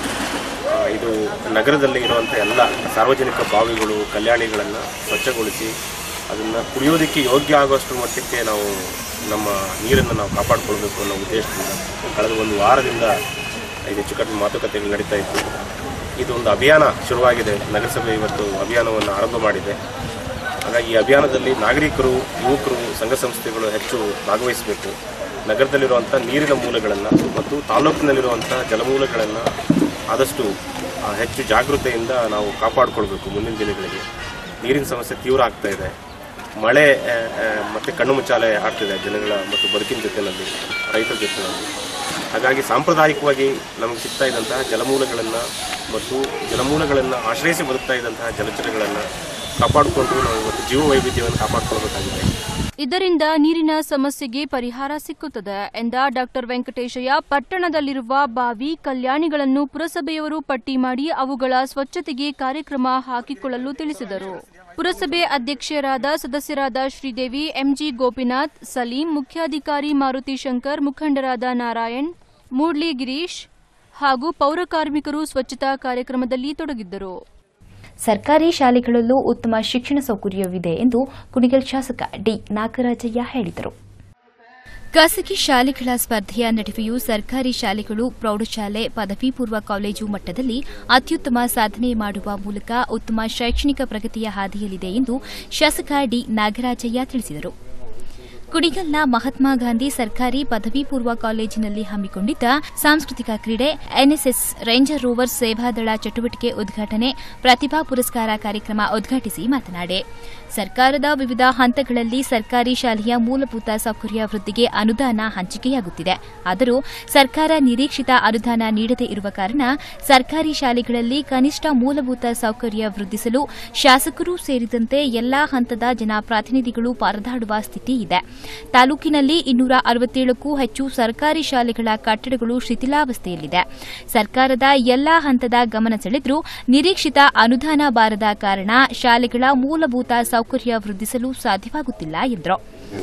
ಆ, ಇದು ನಗರದಲ್ಲಿ ಇರುವಂಥ ಎಲ್ಲ ಸಾರ್ವಜನಿಕ ಬಾವಿಗಳು ಕಲ್ಯಾಣಿಗಳನ್ನು ಸ್ವಚ್ಛಗೊಳಿಸಿ ಅದನ್ನು ಕುಡಿಯೋದಕ್ಕೆ ಯೋಗ್ಯ ಆಗುವಷ್ಟು ಮಟ್ಟಕ್ಕೆ ನಾವು ನಮ್ಮ ನೀರನ್ನು ನಾವು ಕಾಪಾಡಿಕೊಳ್ಬೇಕು ಅನ್ನೋ ಉದ್ದೇಶದಿಂದ ಕಳೆದ ಒಂದು ವಾರದಿಂದ ಇದು ಹೆಚ್ಚು ಕಡಿಮೆ ಮಾತುಕತೆಗಳು ನಡೀತಾ ಇತ್ತು ಇದು ಒಂದು ಅಭಿಯಾನ ಶುರುವಾಗಿದೆ ನಗರಸಭೆ ಇವತ್ತು ಅಭಿಯಾನವನ್ನು ಆರಂಭ ಮಾಡಿದೆ ಹಾಗಾಗಿ ಈ ಅಭಿಯಾನದಲ್ಲಿ ನಾಗರಿಕರು ಯುವಕರು ಸಂಘ ಸಂಸ್ಥೆಗಳು ಹೆಚ್ಚು ಭಾಗವಹಿಸಬೇಕು ನಗರದಲ್ಲಿರುವಂಥ ನೀರಿನ ಮೂಲಗಳನ್ನು ಮತ್ತು ತಾಲೂಕಿನಲ್ಲಿರುವಂಥ ಜಲಮೂಲಗಳನ್ನು ಆದಷ್ಟು ಆ, ಹೆಚ್ಚು ಜಾಗೃತೆಯಿಂದ ನಾವು ಕಾಪಾಡಿಕೊಳ್ಬೇಕು ಮುಂದಿನ ದಿನಗಳಿಗೆ ನೀರಿನ ಸಮಸ್ಯೆ ತೀವ್ರ ಆಗ್ತಾ ಇದೆ ಮಳೆ ಆ, ಆ, ಮತ್ತೆ ಕಣ್ಣು ಮುಚ್ಚಾಲೆ ಆಗ್ತಿದೆ ಜನಗಳ ಮತ್ತು ಬದುಕಿನ ಜೊತೆಯಲ್ಲಿ ರೈತರ ಜೊತೆಯಲ್ಲಿ ಹಾಗಾಗಿ ಸಾಂಪ್ರದಾಯಿಕವಾಗಿ ನಮಗೆ ಸಿಗ್ತಾ ಇದ್ದಂತಹ ಜಲಮೂಲಗಳನ್ನು ಮತ್ತು ಜಲಮೂಲಗಳನ್ನು ಆಶ್ರಯಿಸಿ ಬದುಕ್ತಾ ಇದ್ದಂತಹ ಜಲಚರಗಳನ್ನು ಕಾಪಾಡಿಕೊಂಡು ನಾವು ಇವತ್ತು ಜೀವ ವೈವಿಧ್ಯವನ್ನು ಕಾಪಾಡಿಕೊಳ್ಬೇಕಾಗಿದೆ ಇದರಿಂದ ನೀರಿನ ಸಮಸ್ಯೆಗೆ ಪರಿಹಾರ ಸಿಕ್ಕುತ್ತದೆ ಎಂದ ಡಾಕ್ಟರ್ ವೆಂಕಟೇಶಯ್ಯ ಪಟ್ಟಣದಲ್ಲಿರುವ ಬಾವಿ ಕಲ್ಯಾಣಿಗಳನ್ನು ಪುರಸಭೆಯವರು ಪಟ್ಟಿ ಮಾಡಿ ಅವುಗಳ ಸ್ವಚ್ಛತೆಗೆ ಕಾರ್ಯಕ್ರಮ ಹಾಕಿಕೊಳ್ಳಲು ತಿಳಿಸಿದರು ಪುರಸಭೆ ಅಧ್ಯಕ್ಷರಾದ ಸದಸ್ಯರಾದ ಶ್ರೀದೇವಿ ಎಂಜಿ ಗೋಪಿನಾಥ್ ಸಲೀಂ ಮುಖ್ಯಾಧಿಕಾರಿ ಮಾರುತಿ ಶಂಕರ್ ಮುಖಂಡರಾದ ನಾರಾಯಣ್ ಮೂಡ್ಲಿ ಗಿರೀಶ್ ಹಾಗೂ ಪೌರ ಕಾರ್ಮಿಕರು ಸ್ವಚ್ಛತಾ ಕಾರ್ಯಕ್ರಮದಲ್ಲಿ ತೊಡಗಿದ್ದರು ಸರ್ಕಾರಿ ಶಾಲೆಗಳಲ್ಲೂ ಉತ್ತಮ ಶಿಕ್ಷಣ ಸೌಕರ್ಯವಿದೆ ಎಂದು ಕುಣಿಗಲ್ ಶಾಸಕ ಡಿ ನಾಗರಾಜಯ್ಯ ಹೇಳಿದರು ಖಾಸಗಿ ಶಾಲೆಗಳ ಸ್ಪರ್ಧೆಯ ನಡುವೆಯೂ ಸರ್ಕಾರಿ ಶಾಲೆಗಳು ಪ್ರೌಢಶಾಲೆ ಪದವಿ ಪೂರ್ವ ಕಾಲೇಜು ಮಟ್ಟದಲ್ಲಿ ಅತ್ಯುತ್ತಮ ಸಾಧನೆ ಮಾಡುವ ಮೂಲಕ ಉತ್ತಮ ಶೈಕ್ಷಣಿಕ ಪ್ರಗತಿಯ ಹಾದಿಯಲ್ಲಿದೆ ಎಂದು ಶಾಸಕ ಡಿ ನಾಗರಾಜಯ್ಯ ತಿಳಿಸಿದರು ಕುಣಿಗಲ್ನ ಮಹಾತ್ಮ ಗಾಂಧಿ ಸರ್ಕಾರಿ ಪದವಿ ಪೂರ್ವ ಕಾಲೇಜಿನಲ್ಲಿ ಹಮ್ಮಿಕೊಂಡಿದ್ದ ಸಾಂಸ್ಕೃತಿಕ ಕ್ರೀಡೆ ಎನ್ಎಸ್ಎಸ್ ರೇಂಜರ್ ರೋವರ್ ಸೇವಾದಳ ಚಟುವಟಿಕೆ ಉದ್ಘಾಟನೆ ಪ್ರತಿಭಾ ಪುರಸ್ಕಾರ ಕಾರ್ಯಕ್ರಮ ಉದ್ಘಾಟಿಸಿ ಮಾತನಾಡಿ ಸರ್ಕಾರದ ವಿವಿಧ ಹಂತಗಳಲ್ಲಿ ಸರ್ಕಾರಿ ಶಾಲೆಯ ಮೂಲಭೂತ ಸೌಕರ್ಯ ವೃದ್ಧಿಗೆ ಅನುದಾನ ಹಂಚಿಕೆಯಾಗುತ್ತಿದೆ ಆದರೂ ಸರ್ಕಾರ ನಿರೀಕ್ಷಿತ ಅನುದಾನ ನೀಡದೇ ಇರುವ ಕಾರಣ ಸರ್ಕಾರಿ ಶಾಲೆಗಳಲ್ಲಿ ಕನಿಷ್ಠ ಮೂಲಭೂತ ಸೌಕರ್ಯ ವೃದ್ಧಿಸಲು ಶಾಸಕರು ಸೇರಿದಂತೆ ಎಲ್ಲಾ ಹಂತದ ಜನಪ್ರತಿನಿಧಿಗಳು ಪರದಾಡುವ ಸ್ಥಿತಿ ಇದೆ ತಾಲೂಕಿನಲ್ಲಿ ಇನ್ನೂರ ಅರವತ್ತೇಳಕ್ಕೂ ಹೆಚ್ಚು ಸರ್ಕಾರಿ ಶಾಲೆಗಳ ಕಟ್ಟಡಗಳು ಶಿಥಿಲಾವಸ್ಥೆಯಲ್ಲಿದೆ ಸರ್ಕಾರದ ಎಲ್ಲಾ ಹಂತದ ಗಮನ ಸೆಳೆದರೂ ನಿರೀಕ್ಷಿತ ಅನುದಾನ ಬಾರದ ಕಾರಣ ಶಾಲೆಗಳ ಮೂಲಭೂತ ಸೌಕರ್ಯ ವೃದ್ಧಿಸಲು ಸಾಧ್ಯವಾಗುತ್ತಿಲ್ಲ ಎಂದರು ಇಲ್ಲ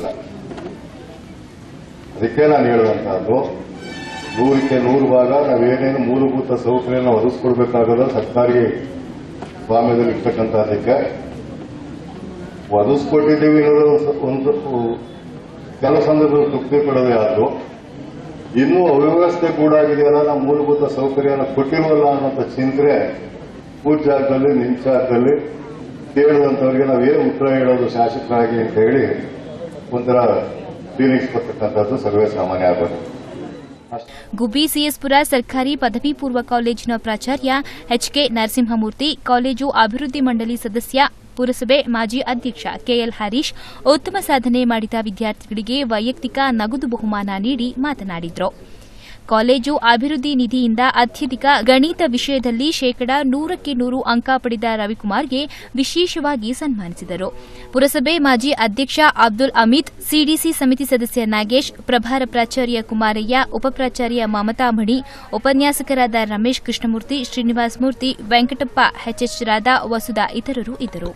ಅದಕ್ಕೆ ನಾನು ಹೇಳುವಂತಹದ್ದು ನೂರಕ್ಕೆ ನೂರು ಭಾಗ ನಾವೇನೇನು ಮೂಲಭೂತ ಸೌಕರ್ಯನ ಒದಗಿಸ್ಕೊಡ್ಬೇಕಾಗದ ಸರ್ಕಾರಿ ಸ್ವಾಮ್ಯದಲ್ಲಿ ಇರ್ತಕ್ಕಂಥದ್ದಕ್ಕೆ ಒದಗಿಸ್ಕೊಟ್ಟಿದ್ದೀವಿ ಅನ್ನೋದು ಒಂದು ಕೆಲವು ಸಂದರ್ಭದಲ್ಲಿ ತೃಪ್ತಿ ಪಡೋದೇ ಆದ್ರು ಇನ್ನೂ ಅವ್ಯವಸ್ಥೆ ಕೂಡ ಆಗಿದೆಯಲ್ಲ ನಾವು ಮೂಲಭೂತ ಸೌಕರ್ಯನ ಕೊಟ್ಟಿರುವಲ್ಲ ಅನ್ನೋಂಥ ಚಿಂತನೆ ಪೂಜ್ ಜಾಗದಲ್ಲಿ ನಿಮ್ ಜಾಗದಲ್ಲಿ ಕೇಳಿದಂಥವ್ರಿಗೆ ನಾವೇನು ಉತ್ತರ ಹೇಳೋದು ಶಾಸಕರಾಗಿ ಅಂತ ಹೇಳಿ ಒಂಥರ ಫೀಲಿಂಗ್ಸ್ ಬರ್ತಕ್ಕಂಥದ್ದು ಸರ್ವೇ ಸಾಮಾನ್ಯ ಆಗೋದು ಗುಬ್ಬಿ ಸಿಎಸ್ಪುರ ಸರ್ಕಾರಿ ಪದವಿ ಪೂರ್ವ ಕಾಲೇಜಿನ ಪ್ರಾಚಾರ್ಯ ಎಚ್ಕೆ ನರಸಿಂಹಮೂರ್ತಿ ಕಾಲೇಜು ಅಭಿವೃದ್ಧಿ ಮಂಡಳಿ ಸದಸ್ಯ ಪುರಸಭೆ ಮಾಜಿ ಅಧ್ಯಕ್ಷ ಕೆಎಲ್ ಹರೀಶ್ ಉತ್ತಮ ಸಾಧನೆ ಮಾಡಿದ ವಿದ್ಯಾರ್ಥಿಗಳಿಗೆ ವೈಯಕ್ತಿಕ ನಗದು ಬಹುಮಾನ ನೀಡಿ ಮಾತನಾಡಿದರು ಕಾಲೇಜು ಅಭಿವೃದ್ಧಿ ನಿಧಿಯಿಂದ ಅತ್ಯಧಿಕ ಗಣಿತ ವಿಷಯದಲ್ಲಿ ಶೇಕಡಾ ನೂರಕ್ಕೆ ನೂರು ಅಂಕ ಪಡೆದ ರವಿಕುಮಾರ್ಗೆ ವಿಶೇಷವಾಗಿ ಸನ್ಮಾನಿಸಿದರು ಪುರಸಭೆ ಮಾಜಿ ಅಧ್ಯಕ್ಷ ಅಬ್ದುಲ್ ಅಮಿತ್ ಸಿಡಿಸಿ ಸಮಿತಿ ಸದಸ್ಯ ನಾಗೇಶ್ ಪ್ರಭಾರ ಪ್ರಾಚಾರ್ಯ ಕುಮಾರಯ್ಯ ಉಪಪ್ರಾಚಾರ್ಯ ಮಮತಾ ಮಣಿ ಉಪನ್ಯಾಸಕರಾದ ರಮೇಶ್ ಕೃಷ್ಣಮೂರ್ತಿ ಶ್ರೀನಿವಾಸ ಮೂರ್ತಿ ವೆಂಕಟಪ್ಪ ಎಚ್ಎಚ್ ರಾಧಾ ವಸುಧಾ ಇತರರು ಇದ್ದರು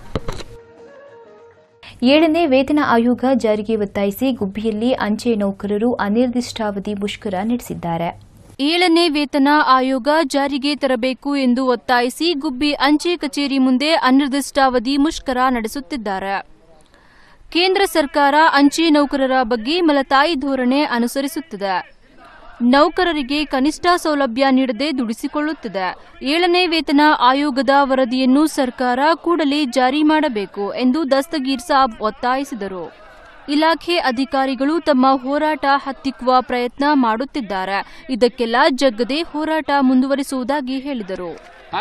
ಏಳನೇ ವೇತನ ಆಯೋಗ ಜಾರಿಗೆ ಒತ್ತಾಯಿಸಿ ಗುಬ್ಬಿಯಲ್ಲಿ ಅಂಚೆ ನೌಕರರು ಅನಿರ್ದಿಷ್ಟಾವಧಿ ಮುಷ್ಕರ ನಡೆಸಿದ್ದಾರೆ ಏಳನೇ ವೇತನ ಆಯೋಗ ಜಾರಿಗೆ ತರಬೇಕು ಎಂದು ಒತ್ತಾಯಿಸಿ ಗುಬ್ಬಿ ಅಂಚೆ ಕಚೇರಿ ಮುಂದೆ ಅನಿರ್ದಿಷ್ಟಾವಧಿ ಮುಷ್ಕರ ನಡೆಸುತ್ತಿದ್ದಾರೆ ಕೇಂದ್ರ ಸರ್ಕಾರ ಅಂಚೆ ನೌಕರರ ಬಗ್ಗೆ ಮಲತಾಯಿ ಧೋರಣೆ ಅನುಸರಿಸುತ್ತಿದೆ ನೌಕರರಿಗೆ ಕನಿಷ್ಠ ಸೌಲಭ್ಯ ನೀಡದೆ ದುಡಿಸಿಕೊಳ್ಳುತ್ತಿದೆ ಏಳನೇ ವೇತನ ಆಯೋಗದ ವರದಿಯನ್ನು ಸರ್ಕಾರ ಕೂಡಲೇ ಜಾರಿ ಮಾಡಬೇಕು ಎಂದು ದಸ್ತಗೀರ್ ಸಾಬ್ ಒತ್ತಾಯಿಸಿದರು ಇಲಾಖೆ ಅಧಿಕಾರಿಗಳು ತಮ್ಮ ಹೋರಾಟ ಹತ್ತಿಕ್ಕುವ ಪ್ರಯತ್ನ ಮಾಡುತ್ತಿದ್ದಾರೆ ಇದಕ್ಕೆಲ್ಲ ಜಗ್ಗದೆ ಹೋರಾಟ ಮುಂದುವರಿಸುವುದಾಗಿ ಹೇಳಿದರು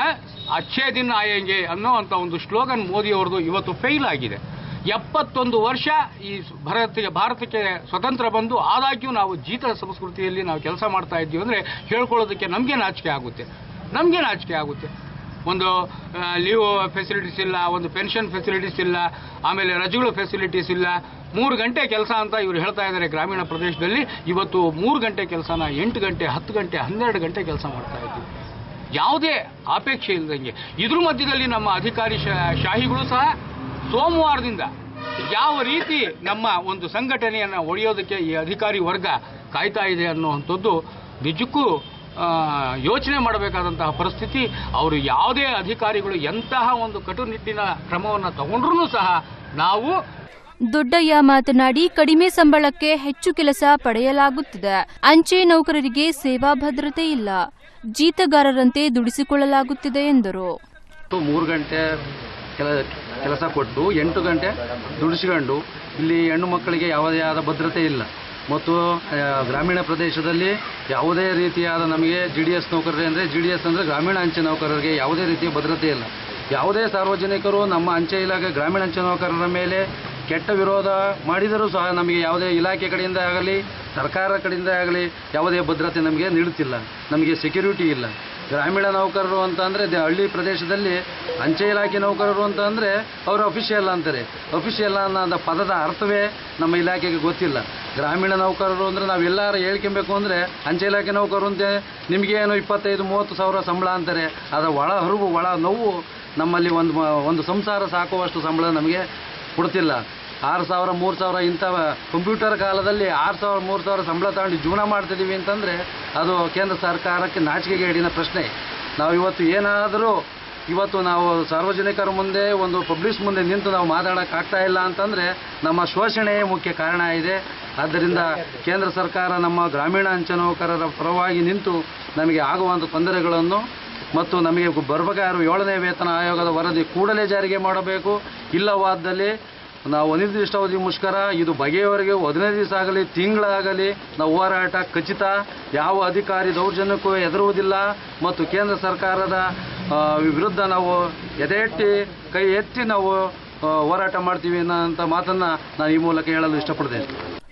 ಅಚ್ಚೇ ದಿನ ಆಯಂಗೆ ಅನ್ನೋಂಥ ಒಂದು ಸ್ಲೋಗನ್ ಮೋದಿ ಅವರದು ಇವತ್ತು ಫೇಲ್ ಆಗಿದೆ ಎಪ್ಪತ್ತೊಂದು ವರ್ಷ ಈ ಭಾರತಕ್ಕೆ ಭಾರತಕ್ಕೆ ಸ್ವತಂತ್ರ ಬಂದು ಆದಾಗ್ಯೂ ನಾವು ಜೀತ ಸಂಸ್ಕೃತಿಯಲ್ಲಿ ನಾವು ಕೆಲಸ ಮಾಡ್ತಾ ಇದ್ದೀವಿ ಅಂದರೆ ಹೇಳ್ಕೊಳ್ಳೋದಕ್ಕೆ ನಮಗೆ ನಾಚಿಕೆ ಆಗುತ್ತೆ ನಮಗೆ ನಾಚಿಕೆ ಆಗುತ್ತೆ ಒಂದು ಲೀವ್ ಫೆಸಿಲಿಟೀಸ್ ಇಲ್ಲ ಒಂದು ಪೆನ್ಷನ್ ಫೆಸಿಲಿಟೀಸ್ ಇಲ್ಲ ಆಮೇಲೆ ರಜೆಗಳು ಫೆಸಿಲಿಟೀಸ್ ಇಲ್ಲ ಮೂರು ಗಂಟೆ ಕೆಲಸ ಅಂತ ಇವರು ಹೇಳ್ತಾ ಇದ್ದಾರೆ ಗ್ರಾಮೀಣ ಪ್ರದೇಶದಲ್ಲಿ ಇವತ್ತು ಮೂರು ಗಂಟೆ ಕೆಲಸನ ಎಂಟು ಗಂಟೆ ಹತ್ತು ಗಂಟೆ ಹನ್ನೆರಡು ಗಂಟೆ ಕೆಲಸ ಮಾಡ್ತಾ ಇದ್ದೀವಿ ಯಾವುದೇ ಅಪೇಕ್ಷೆ ಇಲ್ಲದಂಗೆ ಇದ್ರ ಮಧ್ಯದಲ್ಲಿ ನಮ್ಮ ಅಧಿಕಾರಿ ಶಾ- ಶಾಹಿಗಳು ಸಹ ಸೋಮವಾರದಿಂದ ಯಾವ ರೀತಿ ನಮ್ಮ ಒಂದು ಸಂಘಟನೆಯನ್ನು ಒಡೆಯೋದಕ್ಕೆ ಈ ಅಧಿಕಾರಿ ವರ್ಗ ಕಾಯ್ತಾ ಇದೆ ಅನ್ನುವಂಥದ್ದು ನಿಜಕ್ಕೂ ಆ, ಯೋಚನೆ ಮಾಡಬೇಕಾದಂತಹ ಪರಿಸ್ಥಿತಿ ಅವರು ಯಾವುದೇ ಅಧಿಕಾರಿಗಳು ಎಂತಹ ಒಂದು ಕಟ್ಟುನಿಟ್ಟಿನ ಕ್ರಮವನ್ನು ತಗೊಂಡ್ರೂ ಸಹ ನಾವು ದೊಡ್ಡಯ್ಯ ಮಾತನಾಡಿ ಕಡಿಮೆ ಸಂಬಳಕ್ಕೆ ಹೆಚ್ಚು ಕೆಲಸ ಪಡೆಯಲಾಗುತ್ತಿದೆ ಅಂಚೆ ನೌಕರರಿಗೆ ಸೇವಾ ಭದ್ರತೆ ಇಲ್ಲ ಜೀತಗಾರರಂತೆ ದುಡಿಸಿಕೊಳ್ಳಲಾಗುತ್ತಿದೆ ಎಂದರು ಮೂರು ಗಂಟೆ ಕೆಲ ಕೆಲಸ ಕೊಟ್ಟು ಎಂಟು ಗಂಟೆ ದುಡಿಸ್ಕೊಂಡು ಇಲ್ಲಿ ಹೆಣ್ಣು ಮಕ್ಕಳಿಗೆ ಯಾವುದೇ ಆದ ಭದ್ರತೆ ಇಲ್ಲ ಮತ್ತು ಆ, ಗ್ರಾಮೀಣ ಪ್ರದೇಶದಲ್ಲಿ ಯಾವುದೇ ರೀತಿಯಾದ ನಮಗೆ ಜಿ ಡಿ ಎಸ್ ನೌಕರರೇ ಅಂದರೆ ಜಿ ಡಿ ಎಸ್ ಅಂದರೆ ಗ್ರಾಮೀಣ ಅಂಚೆ ನೌಕರರಿಗೆ ಯಾವುದೇ ರೀತಿಯ ಭದ್ರತೆ ಇಲ್ಲ ಯಾವುದೇ ಸಾರ್ವಜನಿಕರು ನಮ್ಮ ಅಂಚೆ ಇಲಾಖೆ ಗ್ರಾಮೀಣ ಅಂಚೆ ನೌಕರರ ಮೇಲೆ ಕೆಟ್ಟ ವಿರೋಧ ಮಾಡಿದರೂ ಸಹ ನಮಗೆ ಯಾವುದೇ ಇಲಾಖೆ ಕಡೆಯಿಂದ ಆಗಲಿ ಸರ್ಕಾರ ಕಡೆಯಿಂದ ಆಗಲಿ ಯಾವುದೇ ಭದ್ರತೆ ನಮಗೆ ನೀಡುತ್ತಿಲ್ಲ ನಮಗೆ ಸೆಕ್ಯೂರಿಟಿ ಇಲ್ಲ ಗ್ರಾಮೀಣ ನೌಕರರು ಅಂತ ಅಂದರೆ ಹಳ್ಳಿ ಪ್ರದೇಶದಲ್ಲಿ ಅಂಚೆ ಇಲಾಖೆ ನೌಕರರು ಅಂತ ಅಂದರೆ ಅವರು ಅಫಿಷಿಯಲ್ ಅಂತಾರೆ ಅಫಿಷಿಯಲ್ ಅನ್ನೋ ಪದದ ಅರ್ಥವೇ ನಮ್ಮ ಇಲಾಖೆಗೆ ಗೊತ್ತಿಲ್ಲ ಗ್ರಾಮೀಣ ನೌಕರರು ಅಂದರೆ ನಾವೆಲ್ಲರೂ ಹೇಳ್ಕೊಬೇಕು ಅಂದರೆ ಅಂಚೆ ಇಲಾಖೆ ನೌಕರರು ಅಂತ ನಿಮಗೇನು ಇಪ್ಪತ್ತೈದು ಮೂವತ್ತು ಸಾವಿರ ಸಂಬಳ ಅಂತಾರೆ ಅದರ ಒಳ ಹರಿವು ಒಳ ನೋವು ನಮ್ಮಲ್ಲಿ ಒಂದು ಮ- ಒಂದು ಸಂಸಾರ ಸಾಕುವಷ್ಟು ಸಂಬಳ ನಮಗೆ ಕೊಡ್ತಿಲ್ಲ ಆರು ಸಾವಿರ ಮೂರು ಸಾವಿರ ಇಂಥ ಕಂಪ್ಯೂಟರ್ ಕಾಲದಲ್ಲಿ ಆರು ಸಾವಿರ ಮೂರು ಸಾವಿರ ಸಂಬಳ ತಗೊಂಡು ಜೀವನ ಮಾಡ್ತಿದ್ದೀವಿ ಅಂತಂದರೆ ಅದು ಕೇಂದ್ರ ಸರ್ಕಾರಕ್ಕೆ ನಾಚಿಕೆಗೇಡಿನ ಪ್ರಶ್ನೆ ನಾವು ಇವತ್ತು ಏನಾದರೂ ಇವತ್ತು ನಾವು ಸಾರ್ವಜನಿಕರ ಮುಂದೆ ಒಂದು ಪಬ್ಲಿಷ್ ಮುಂದೆ ನಿಂತು ನಾವು ಮಾತಾಡೋಕ್ಕಾಗ್ತಾ ಇಲ್ಲ ಅಂತಂದರೆ ನಮ್ಮ ಶೋಷಣೆಯೇ ಮುಖ್ಯ ಕಾರಣ ಇದೆ ಆದ್ದರಿಂದ ಕೇಂದ್ರ ಸರ್ಕಾರ ನಮ್ಮ ಗ್ರಾಮೀಣ ಅಂಚೆ ನೌಕರರ ಪರವಾಗಿ ನಿಂತು ನಮಗೆ ಆಗುವಂಥ ತೊಂದರೆಗಳನ್ನು ಮತ್ತು ನಮಗೆ ಬರಬೇಕಾಗಿರುವ ಏಳನೇ ವೇತನ ಆಯೋಗದ ವರದಿ ಕೂಡಲೇ ಜಾರಿಗೆ ಮಾಡಬೇಕು ಇಲ್ಲವಾದಲ್ಲಿ ನಾವು ಅನಿರ್ದಿಷ್ಟಾವಧಿ ಮುಷ್ಕರ ಇದು ಬಗೆಯವರೆಗೆ ಹದಿನೈದು ದಿವಸ ಆಗಲಿ ತಿಂಗಳಾಗಲಿ ನಾವು ಹೋರಾಟ ಖಚಿತ ಯಾವ ಅಧಿಕಾರಿ ದೌರ್ಜನ್ಯಕ್ಕೂ ಹೆದರುವುದಿಲ್ಲ ಮತ್ತು ಕೇಂದ್ರ ಸರ್ಕಾರದ ಆ, ವಿರುದ್ಧ ನಾವು ಎದೆಯೆತ್ತಿ ಕೈ ಎತ್ತಿ ನಾವು ಆ, ಹೋರಾಟ ಮಾಡ್ತೀವಿ ಅನ್ನೋಂಥ ಮಾತನ್ನು ನಾನು ಈ ಮೂಲಕ ಹೇಳಲು ಇಷ್ಟಪಡ್ತೇನೆ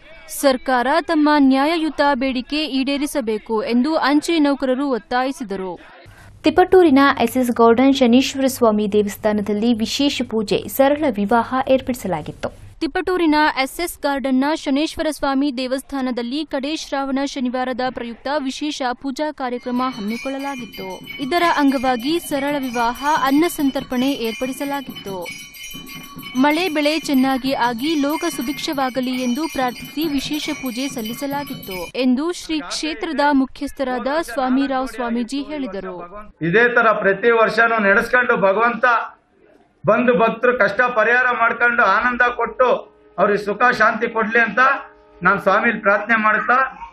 ಸರ್ಕಾರ ತಮ್ಮ ನ್ಯಾಯಯುತ ಬೇಡಿಕೆ ಈಡೇರಿಸಬೇಕು ಎಂದು ಅಂಚೆ ನೌಕರರು ಒತ್ತಾಯಿಸಿದರು ತಿಪಟೂರಿನ ಎಸ್ಎಸ್ ಗೌಡನ್ ಶನೀಶ್ವರ ಸ್ವಾಮಿ ದೇವಸ್ಥಾನದಲ್ಲಿ ವಿಶೇಷ ಪೂಜೆ ಸರಳ ವಿವಾಹ ಏರ್ಪಡಿಸಲಾಗಿತ್ತು ತಿಪಟೂರಿನ ಎಸ್ಎಸ್ ಗಾರ್ಡನ್ನ ಶನೇಶ್ವರ ಸ್ವಾಮಿ ದೇವಸ್ಥಾನದಲ್ಲಿ ಕಡೇ ಶ್ರಾವಣ ಶನಿವಾರದ ಪ್ರಯುಕ್ತ ವಿಶೇಷ ಪೂಜಾ ಕಾರ್ಯಕ್ರಮ ಹಮ್ಮಿಕೊಳ್ಳಲಾಗಿತ್ತು ಇದರ ಅಂಗವಾಗಿ ಸರಳ ವಿವಾಹ ಅನ್ನ ಸಂತರ್ಪಣೆ ಏರ್ಪಡಿಸಲಾಗಿತ್ತು ಮಳೆ ಬೆಳೆ ಚೆನ್ನಾಗಿ ಆಗಿ ಲೋಕ ಸುಭಿಕ್ಷವಾಗಲಿ ಎಂದು ಪ್ರಾರ್ಥಿಸಿ ವಿಶೇಷ ಪೂಜೆ ಸಲ್ಲಿಸಲಾಗಿತ್ತು ಎಂದು ಶ್ರೀ ಕ್ಷೇತ್ರದ ಮುಖ್ಯಸ್ಥರಾದ ಸ್ವಾಮಿರಾವ್ ಸ್ವಾಮೀಜಿ ಹೇಳಿದರು ಇದೇ ತರ ಪ್ರತಿ ವರ್ಷನೂ ನಡೆಸ್ಕೊಂಡು ಭಗವಂತ ಬಂದು ಭಕ್ತರು ಕಷ್ಟ ಪರಿಹಾರ ಮಾಡ್ಕೊಂಡು ಆನಂದ ಕೊಟ್ಟು ಅವ್ರಿಗೆ ಸುಖ ಶಾಂತಿ ಕೊಡ್ಲಿ ಅಂತ ನಾನು ಸ್ವಾಮಿಲಿ ಪ್ರಾರ್ಥನೆ ಮಾಡುತ್ತಾ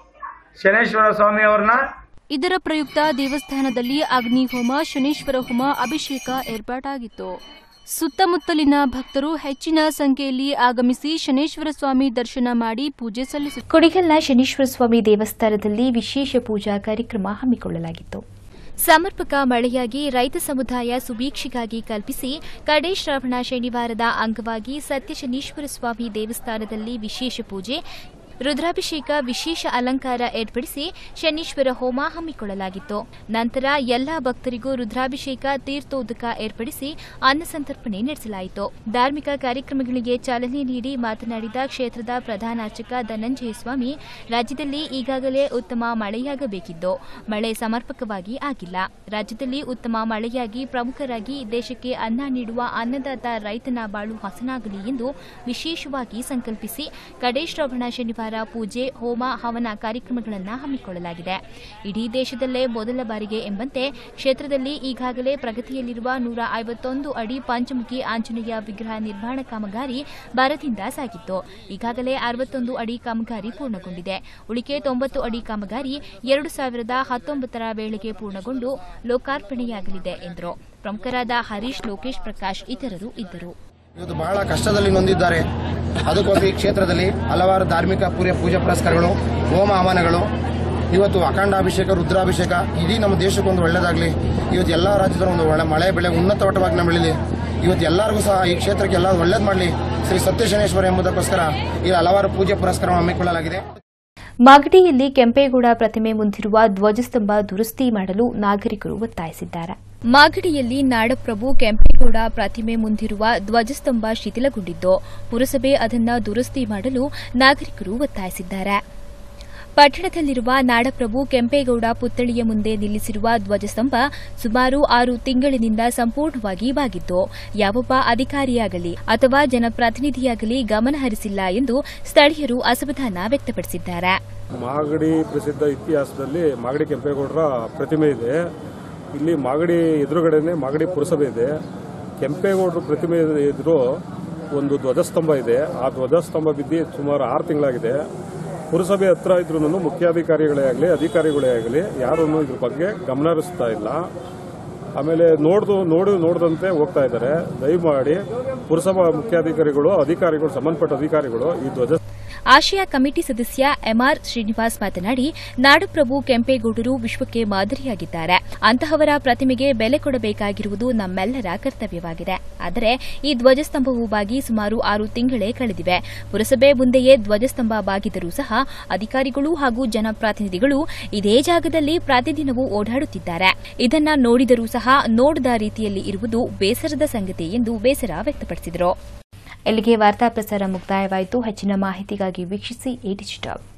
ಶನೇಶ್ವರ ಸ್ವಾಮಿ ಅವ್ರನ್ನ ಇದರ ಪ್ರಯುಕ್ತ ದೇವಸ್ಥಾನದಲ್ಲಿ ಅಗ್ನಿಹೋಮ ಶನೇಶ್ವರ ಹೋಮ ಅಭಿಷೇಕ ಏರ್ಪಾಟಾಗಿತ್ತು ಸುತ್ತಮುತ್ತಲಿನ ಭಕ್ತರು ಹೆಚ್ಚಿನ ಸಂಖ್ಯೆಯಲ್ಲಿ ಆಗಮಿಸಿ ಶನೇಶ್ವರ ಸ್ವಾಮಿ ದರ್ಶನ ಮಾಡಿ ಪೂಜೆ ಸಲ್ಲಿಸಿದರು ಕುಡಿಗಲ್ನ ಶನೀಶ್ವರ ಸ್ವಾಮಿ ದೇವಸ್ಥಾನದಲ್ಲಿ ವಿಶೇಷ ಪೂಜಾ ಕಾರ್ಯಕ್ರಮ ಹಮ್ಮಿಕೊಳ್ಳಲಾಗಿತ್ತು ಸಮರ್ಪಕ ಮಳೆಯಾಗಿ ರೈತ ಸಮುದಾಯ ಸುಭೀಕ್ಷೆಗಾಗಿ ಕಲ್ಪಿಸಿ ಕಡೇ ಶ್ರಾವಣ ಶನಿವಾರದ ಅಂಗವಾಗಿ ಸತ್ಯಶನೀಶ್ವರ ಸ್ವಾಮಿ ದೇವಸ್ಥಾನದಲ್ಲಿ ವಿಶೇಷ ಪೂಜೆ ರುದ್ರಾಭಿಷೇಕ ವಿಶೇಷ ಅಲಂಕಾರ ಏರ್ಪಡಿಸಿ ಶನೀಶ್ವರ ಹೋಮ ಹಮ್ಮಿಕೊಳ್ಳಲಾಗಿತ್ತು ನಂತರ ಎಲ್ಲಾ ಭಕ್ತರಿಗೂ ರುದ್ರಾಭಿಷೇಕ ತೀರ್ಥೋದಕ ಏರ್ಪಡಿಸಿ ಅನ್ನಸಂತರ್ಪಣೆ ನಡೆಸಲಾಯಿತು ಧಾರ್ಮಿಕ ಕಾರ್ಯಕ್ರಮಗಳಿಗೆ ಚಾಲನೆ ನೀಡಿ ಮಾತನಾಡಿದ ಕ್ಷೇತ್ರದ ಪ್ರಧಾನ ಅರ್ಚಕ ಧನಂಜಯ ಸ್ವಾಮಿ ರಾಜ್ಯದಲ್ಲಿ ಈಗಾಗಲೇ ಉತ್ತಮ ಮಳೆಯಾಗಬೇಕಿದ್ದು ಮಳೆ ಸಮರ್ಪಕವಾಗಿ ಆಗಿಲ್ಲ ರಾಜ್ಯದಲ್ಲಿ ಉತ್ತಮ ಮಳೆಯಾಗಿ ಪ್ರಮುಖರಾಗಿ ದೇಶಕ್ಕೆ ಅನ್ನ ನೀಡುವ ಅನ್ನದಾತ ರೈತನ ಬಾಳು ಹಸನಾಗಲಿ ಎಂದು ವಿಶೇಷವಾಗಿ ಸಂಕಲ್ಪಿಸಿ ಕಡೇ ಶ್ರವಣ ಶನಿವಾರ ಪೂಜೆ ಹೋಮ ಹವನ ಕಾರ್ಯಕ್ರಮಗಳನ್ನು ಹಮ್ಮಿಕೊಳ್ಳಲಾಗಿದೆ ಇಡೀ ದೇಶದಲ್ಲೇ ಮೊದಲ ಬಾರಿಗೆ ಎಂಬಂತೆ ಕ್ಷೇತ್ರದಲ್ಲಿ ಈಗಾಗಲೇ ಪ್ರಗತಿಯಲ್ಲಿರುವ ನೂರ ಐವತ್ತೊಂದು ಅಡಿ ಪಂಚಮುಖಿ ಆಂಜನೇಯ ವಿಗ್ರಹ ನಿರ್ಮಾಣ ಕಾಮಗಾರಿ ಭರದಿಂದ ಸಾಗಿತ್ತು ಈಗಾಗಲೇ ಅರವತ್ತೊಂದು ಅಡಿ ಕಾಮಗಾರಿ ಪೂರ್ಣಗೊಂಡಿದೆ ಉಳಿಕೆ ತೊಂಬತ್ತು ಅಡಿ ಕಾಮಗಾರಿ ಎರಡು ಸಾವಿರದ ಹತ್ತೊಂಬತ್ತರ ವೇಳೆಗೆ ಪೂರ್ಣಗೊಂಡು ಲೋಕಾರ್ಪಣೆಯಾಗಲಿದೆ ಎಂದರು ಪ್ರಮುಖರಾದ ಹರೀಶ್ ಲೋಕೇಶ್ ಪ್ರಕಾಶ್ ಇತರರು ಇದ್ದರು ಇವತ್ತು ಬಹಳ ಕಷ್ಟದಲ್ಲಿ ನೊಂದಿದ್ದಾರೆ ಅದಕ್ಕೋಸ್ಕರ ಈ ಕ್ಷೇತ್ರದಲ್ಲಿ ಹಲವಾರು ಧಾರ್ಮಿಕ ಪೂರ್ಯ ಪೂಜಾ ಪುರಸ್ಕಾರಗಳು ಹೋಮ ಹವನಗಳು ಇವತ್ತು ಅಖಂಡಾಭಿಷೇಕ ರುದ್ರಾಭಿಷೇಕ ಇಡೀ ನಮ್ಮ ದೇಶಕ್ಕೊಂದು ಒಳ್ಳೇದಾಗಲಿ ಇವತ್ತು ಎಲ್ಲ ರಾಜ್ಯದ ಒಂದು ಒಳ್ಳೆ ಮಳೆ ಬೆಳೆ ಉನ್ನತಮಟ್ಟವಾಗಿ ನಮ್ಮ ಬೆಳೀಲಿ ಇವತ್ತು ಎಲ್ಲರಿಗೂ ಸಹ ಈ ಕ್ಷೇತ್ರಕ್ಕೆ ಎಲ್ಲ ಒಳ್ಳೇದು ಮಾಡಲಿ ಶ್ರೀ ಸತ್ಯಶನೇಶ್ವರ ಎಂಬುದಕ್ಕೋಸ್ಕರ ಇಲ್ಲಿ ಹಲವಾರು ಪೂಜೆ ಪುರಸ್ಕಾರ ಹಮ್ಮಿಕೊಳ್ಳಲಾಗಿದೆ ಮಾಗಡಿಯಲ್ಲಿ ಕೆಂಪೇಗೌಡ ಪ್ರತಿಮೆ ಮುಂದಿರುವ ಧ್ವಜಸ್ತಂಭ ದುರಸ್ತಿ ಮಾಡಲು ನಾಗರಿಕರು ಒತ್ತಾಯಿಸಿದ್ದಾರೆ ಮಾಗಡಿಯಲ್ಲಿ ನಾಡಪ್ರಭು ಕೆಂಪೇಗೌಡ ಪ್ರತಿಮೆ ಮುಂದಿರುವ ಧ್ವಜಸ್ತಂಭ ಶಿಥಿಲಗೊಂಡಿದ್ದು ಪುರಸಭೆ ಅದನ್ನು ದುರಸ್ತಿ ಮಾಡಲು ನಾಗರಿಕರು ಒತ್ತಾಯಿಸಿದ್ದಾರೆ ಪಟ್ಟಣದಲ್ಲಿರುವ ನಾಡಪ್ರಭು ಕೆಂಪೇಗೌಡ ಪುತ್ಥಳಿಯ ಮುಂದೆ ನಿಲ್ಲಿಸಿರುವ ಧ್ವಜಸ್ತಂಭ ಸುಮಾರು ಆರು ತಿಂಗಳಿನಿಂದ ಸಂಪೂರ್ಣವಾಗಿ ಬಾಗಿತ್ತು ಯಾವೊಬ್ಬ ಅಧಿಕಾರಿಯಾಗಲಿ ಅಥವಾ ಜನಪ್ರತಿನಿಧಿಯಾಗಲಿ ಗಮನ ಹರಿಸಿಲ್ಲ ಎಂದು ಸ್ಥಳೀಯರು ಅಸಮಾಧಾನ ವ್ಯಕ್ತಪಡಿಸಿದ್ದಾರೆ ಮಾಗಡಿ ಪ್ರಸಿದ್ಧ ಇತಿಹಾಸದಲ್ಲಿ ಮಾಗಡಿ ಕೆಂಪೇಗೌಡರ ಪ್ರತಿಮೆ ಇದೆ ಇಲ್ಲಿ ಮಾಗಡಿ ಎದುರುಗಡೆನೆ ಮಾಗಡಿ ಪುರಸಭೆ ಇದೆ ಕೆಂಪೇಗೌಡರ ಪ್ರತಿಮೆ ಎದುರು ಒಂದು ಧ್ವಜಸ್ತಂಭ ಇದೆ ಆ ಧ್ವಜಸ್ತಂಭ ಬಿದ್ದು ಸುಮಾರು ಆರು ತಿಂಗಳಾಗಿದೆ ಪುರಸಭೆ ಹತ್ರ ಇದ್ರೂ ಮುಖ್ಯಾಧಿಕಾರಿಗಳೇ ಆಗಲಿ ಅಧಿಕಾರಿಗಳೇ ಆಗಲಿ ಯಾರೂ ಇದ್ರ ಬಗ್ಗೆ ಗಮನ ಹರಿಸ್ತಾ ಇಲ್ಲ ಆಮೇಲೆ ನೋಡ್ದು ನೋಡಿ ನೋಡದಂತೆ ಹೋಗ್ತಾ ಇದ್ದಾರೆ ದಯಮಾಡಿ ಪುರಸಭಾ ಮುಖ್ಯಾಧಿಕಾರಿಗಳು ಅಧಿಕಾರಿಗಳು ಸಂಬಂಧಪಟ್ಟ ಅಧಿಕಾರಿಗಳು ಈ ಧ್ವಜ ಆಶಯ ಕಮಿಟಿ ಸದಸ್ಯ ಎಂಆರ್ ಶ್ರೀನಿವಾಸ್ ಮಾತನಾಡಿ ನಾಡಪ್ರಭು ಕೆಂಪೇಗೌಡರು ವಿಶ್ವಕ್ಕೆ ಮಾದರಿಯಾಗಿದ್ದಾರೆ ಅಂತಹವರ ಪ್ರತಿಮೆಗೆ ಬೆಲೆ ಕೊಡಬೇಕಾಗಿರುವುದು ನಮ್ಮೆಲ್ಲರ ಕರ್ತವ್ಯವಾಗಿದೆ ಆದರೆ ಈ ಧ್ವಜಸ್ತಂಭವು ಬಾಗಿ ಸುಮಾರು ಆರು ತಿಂಗಳೇ ಕಳೆದಿವೆ ಪುರಸಭೆ ಮುಂದೆಯೇ ಧ್ವಜಸ್ತಂಭ ಬಾಗಿದರೂ ಸಹ ಅಧಿಕಾರಿಗಳು ಹಾಗೂ ಜನಪ್ರತಿನಿಧಿಗಳು ಇದೇ ಜಾಗದಲ್ಲಿ ಪ್ರತಿದಿನವೂ ಓಡಾಡುತ್ತಿದ್ದಾರೆ ಇದನ್ನ ನೋಡಿದರೂ ಸಹ ನೋಡದ ರೀತಿಯಲ್ಲಿ ಇರುವುದು ಬೇಸರದ ಸಂಗತಿ ಎಂದು ಬೇಸರ ವ್ಯಕ್ತಪಡಿಸಿದರು ಇಲ್ಲಿಗೆ ವಾರ್ತಾ ಪ್ರಸಾರ ಮುಕ್ತಾಯವಾಯಿತು ಹೆಚ್ಚಿನ ಮಾಹಿತಿಗಾಗಿ ವೀಕ್ಷಿಸಿ ಎ ಡಿಜಿಟಲ್